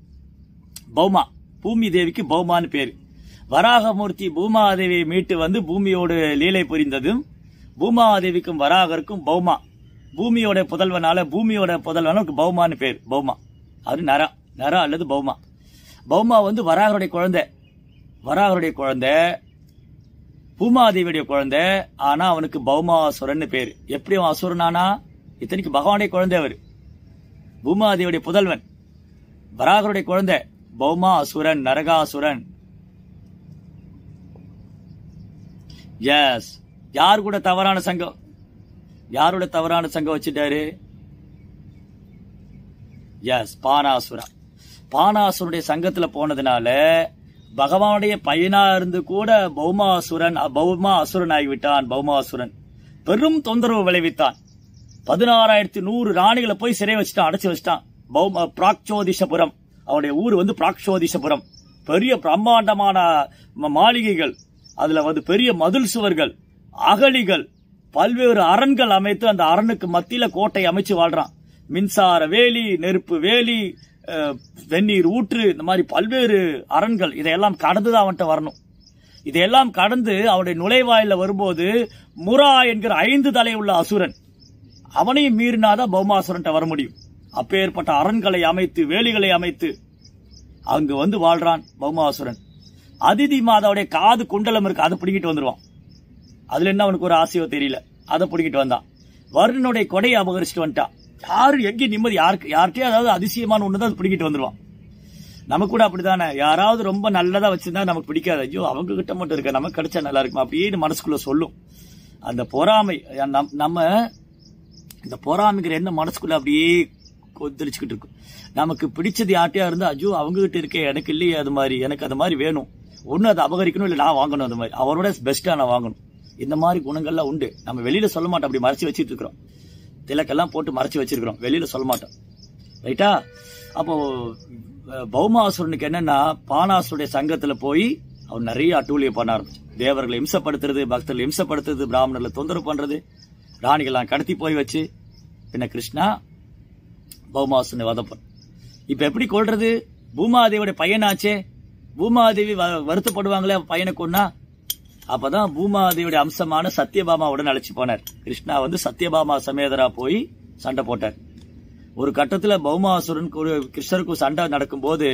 பௌமா பூமி தேவிக்கு பௌமான்னு பேரு வராகமூர்த்தி பூமாதேவியை மீட்டு வந்து பூமியோடு லீலை புரிந்ததும் பூமாதேவிக்கும் வராகருக்கும் பௌமா பூமியோட புதல்வனால பூமியோட புதல்வனுக்கு பௌமான்னு பேர் பௌமா அது நரா நரா அல்லது பௌமா பௌமா வந்து வராகருடைய குழந்தை வராகருடைய குழந்தை பூமாதேவியுடைய குழந்தை ஆனா அவனுக்கு பௌமாசுரன் பேரு எப்படி அவன் அசுரனானா இத்தனைக்கு பகவானுடைய குழந்தை அவர் பூமாதேவியுடைய புதல்வன் வராகருடைய குழந்தை பௌமா அசுரன் நரகாசுரன் எஸ் யார் கூட தவறான சங்கம் யாரோட தவறான சங்கம் வச்சுட்டாரு எஸ் பானாசுரா பானாசுரனுடைய சங்கத்துல போனதுனால பகவானுடைய பையனா இருந்து கூட பௌமாசுரன் பௌமா அசுரன் ஆகிவிட்டான் பௌமாசுரன் பெரும் தொந்தரவு விளைவித்தான் பதினாறாயிரத்தி நூறு ராணிகளை போய் சிறை வச்சுட்டான் அடைச்சு வச்சுட்டான் பௌம பிராக்சோதிஷபுரம் அவனுடைய ஊர் வந்து பிராக்சோதிஷபுரம் பெரிய பிரம்மாண்டமான ம- மாளிகைகள் அதுல வந்து பெரிய மதில் சுவர்கள் அகழிகள் பல்வேறு அரண்கள் அமைத்து அந்த அரணுக்கு மத்தியில கோட்டை அமைச்சு வாழ்றான் மின்சார வேலி நெருப்பு வேலி அஹ், வெந்நீர் ஊற்று இந்த மாதிரி பல்வேறு அரண்கள் இதையெல்லாம் கடந்துதான் அவன்கிட்ட வரணும் இதையெல்லாம் கடந்து அவனுடைய நுழைவாயில வரும்போது முரா என்கிற ஐந்து தலை உள்ள அசுரன் அவனையும் மீறினாதான் பௌமாசுரன்ட்ட வர முடியும் அப்பேற்பட்ட அரண்களை அமைத்து வேலிகளை அமைத்து அங்கு வந்து வாழ்றான் பௌமாசுரன் அதிதி மாதாவுடைய காது குண்டலம் இருக்கு அதை பிடிக்கிட்டு வந்துருவான் அதுல என்ன அவனுக்கு ஒரு ஆசையோ தெரியல அதை பிடிக்கிட்டு வந்தான் வருணனுடைய கொடையை அபகரிச்சுட்டு வந்துட்டான் யாரு எங்கேயும் நிம்மதி யாருக்கு யார்கிட்டயும் அதாவது அதிசயமான ஒண்ணுதான் அது பிடிக்கிட்டு வந்துருவான் நமக்கு கூட அப்படிதானே யாராவது ரொம்ப நல்லதா வச்சிருந்தா நமக்கு பிடிக்காது ஐயோ அவங்க கிட்ட மட்டும் இருக்க நமக்கு கிடைச்சா நல்லா இருக்குமா அப்படின்னு மனசுக்குள்ள சொல்லும் அந்த பொறாமை நம்- நம்ம இந்த பொறாமைங்கிற என்ன மனசுக்குள்ள அப்படியே கொந்தளிச்சுக்கிட்டு இருக்கும் நமக்கு பிடிச்சது யார்ட்டையா இருந்தா ஐயோ அவங்க கிட்ட இருக்கே எனக்கு இல்லையே அது மாதிரி எனக்கு அது மாதிரி வேணும் ஒண்ணு அதை அபகரிக்கணும் இல்ல நான் வாங்கணும் அது மாதிரி அவரோட பெஸ்டா நான் வாங்கணும் இந்த மாதிரி குணங்கள்லாம் உண்டு நம்ம வெளியில சொல்ல மாட்டோம் அப்படி மறைச்சு வச்சிட்டு இருக்கிறோம் திலக்கெல்லாம் போட்டு மறைச்சு வச்சிருக்கிறோம் வெளியில சொல்ல மாட்டோம் ரைட்டா அப்போ அஹ், பௌமாசுரனுக்கு என்னன்னா பானாசுடைய சங்கத்துல போய் அவர் நிறைய அட்டூழியம் பண்ண ஆரம்பிச்சு தேவர்களை இம்சப்படுத்துறது பக்தர்களை இம்சப்படுத்துறது பிராமணர்களை தொந்தரவு பண்றது ராணிகள்லாம் கடத்தி போய் வச்சு பின்ன கிருஷ்ணா பௌமாசுரனை வதப்பன் இப்ப எப்படி கொள்றது பூமாதேவியோட பையனாச்சே பூமாதேவி வ- வருத்தப்படுவாங்களே பையனை கொன்னா அப்பதான் பூமாதேவியோட அம்சமான சத்யபாமாவுடன் அழைச்சு போனார் கிருஷ்ணா வந்து சத்யபாமா சமேதரா போய் சண்டை போட்டார் ஒரு கட்டத்துல பௌமாசுரனுக்கு ஒரு கிருஷ்ணருக்கும் சண்டை நடக்கும்போது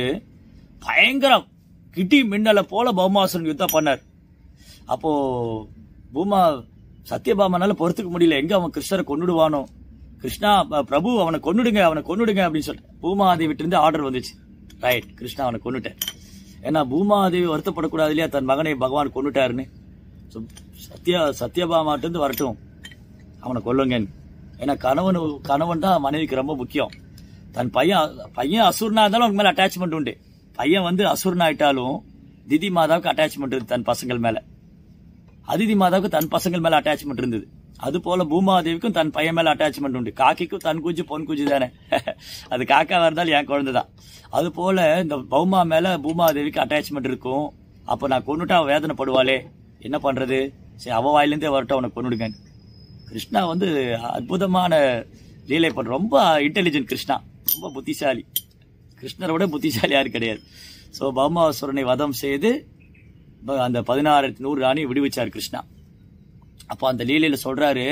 பயங்கரம் கிட்டி மின்னலை போல பௌமாசுரன் யுத்தம் பண்ணார் அப்போ பூமா சத்யபாமனால பொறுத்துக்க முடியல எங்க அவன் கிருஷ்ணரை கொன்னுடுவானோ கிருஷ்ணா ப- பிரபு அவனை கொன்னுடுங்க அவனை கொன்னுடுங்க அப்படின்னு சொல்லிட்டு பூமாதேவிட்டு இருந்து ஆர்டர் வந்துச்சு ரைட் கிருஷ்ணா அவனை கொன்னுட்டேன் ஏன்னா பூமாதேவி வருத்தப்படக்கூடாது இல்லையா தன் மகனை பகவான் கொன்னுட்டாருன்னு So, சத்யா சத்யபாமாட்டு இருந்து வரட்டும் அவனை கொல்லுங்கன்னு ஏன்னா கணவன் கணவன் தான் மனைவிக்கு ரொம்ப முக்கியம் தன் பையன் பையன் அசுரனா இருந்தாலும் அவனுக்கு மேல அட்டாச்மெண்ட் உண்டு பையன் வந்து அசுரனா ஆயிட்டாலும் திதி மாதாவுக்கு அட்டாச்மெண்ட் இருக்கு தன் பசங்கள் மேல அதிதி மாதாவுக்கு தன் பசங்கள் மேல அட்டாச்மெண்ட் இருந்தது அது போல பூமாதேவிக்கும் தன் பையன் மேல அட்டாச்மெண்ட் உண்டு காக்கிக்கும் தன் குஞ்சு பொன் குஞ்சு தானே அது காக்காவா இருந்தாலும் என் குழந்தை தான் அது போல இந்த பௌமா மேல பூமாதேவிக்கு அட்டாச்மெண்ட் இருக்கும் அப்ப நான் கொன்னுட்டா அவ வேதனைப்படுவாளே என்ன பண்றது சரி அவ வாயிலிருந்தே வரட்டும் அவனை கொன்னுடுங்க கிருஷ்ணா வந்து அற்புதமான லீலை பண்ற ரொம்ப இன்டெலிஜென்ட் கிருஷ்ணா ரொம்ப புத்திசாலி கிருஷ்ணரை விட புத்திசாலி யாரும் கிடையாது ஸோ பௌமாசுரனை வதம் செய்து ப- அந்த பதினாயிரத்தி நூறு ராணி விடுவிச்சார் கிருஷ்ணா அப்போ அந்த லீலையில சொல்றாரு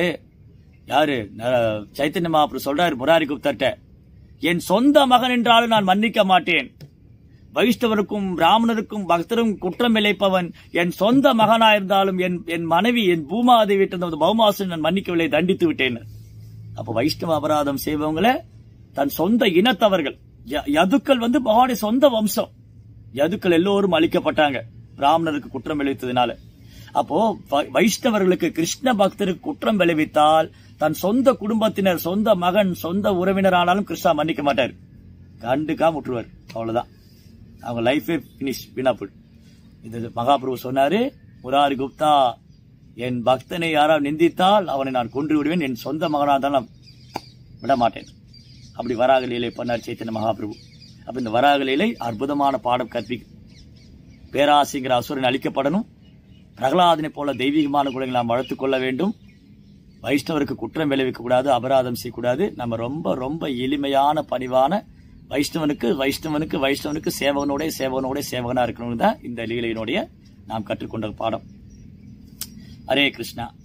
யாரு ந- சைத்தன்ய மகாபுரு சொல்றாரு முராரி குப்தர்ட்ட என் சொந்த மகன் என்றாலும் நான் மன்னிக்க மாட்டேன் வைஷ்ணவருக்கும் பிராமணருக்கும் பக்தரும் குற்றம் இழைப்பவன் என் சொந்த மகனாயிருந்தாலும் என் என் மனைவி என் பூமாதேவி வீட்டில் பௌமாசன் நான் மன்னிக்கவில்லை தண்டித்து விட்டேன் அப்ப வைஷ்ணவ அபராதம் செய்பவங்கள தன் சொந்த இனத்தவர்கள் ய- யதுக்கள் வந்து பகவானுடைய சொந்த வம்சம் யதுக்கள் எல்லோரும் அழிக்கப்பட்டாங்க பிராமணருக்கு குற்றம் விளைவித்ததுனால அப்போ வ- வைஷ்ணவர்களுக்கு கிருஷ்ண பக்தருக்கு குற்றம் விளைவித்தால் தன் சொந்த குடும்பத்தினர் சொந்த மகன் சொந்த உறவினர் ஆனாலும் கிருஷ்ணா மன்னிக்க மாட்டார் கண்டுக்காம விட்டுருவார் அவ்வளவுதான் அவங்க லைஃபே பினிஷ் வீணா போயிடும் இது மகாபிரபு சொன்னாரு முராரி குப்தா என் பக்தனை யாராவது நிந்தித்தால் அவனை நான் கொன்று விடுவேன் என் சொந்த மகனாக தான் நான் விட மாட்டேன் அப்படி வராக லீலை பண்ணார் சைத்தன்ய மகாபிரபு அப்ப இந்த வராக லீலை அற்புதமான பாடம் கற்பிக்கும் பேராசைங்கிற அசுரன் அழிக்கப்படணும் பிரகலாதனை போல தெய்வீகமான குணங்களை நாம் வளர்த்துக் கொள்ள வேண்டும் வைஷ்ணவருக்கு குற்றம் விளைவிக்க கூடாது அபராதம் செய்யக்கூடாது நம்ம ரொம்ப ரொம்ப எளிமையான பணிவான வைஷ்ணவனுக்கு வைஷ்ணவனுக்கு வைஷ்ணவனுக்கு சேவகனோட சேவகனோட சேவகனா இருக்கணும் தான் இந்த லீலையினுடைய நாம் கற்றுக்கொண்ட பாடம் ஹரே கிருஷ்ணா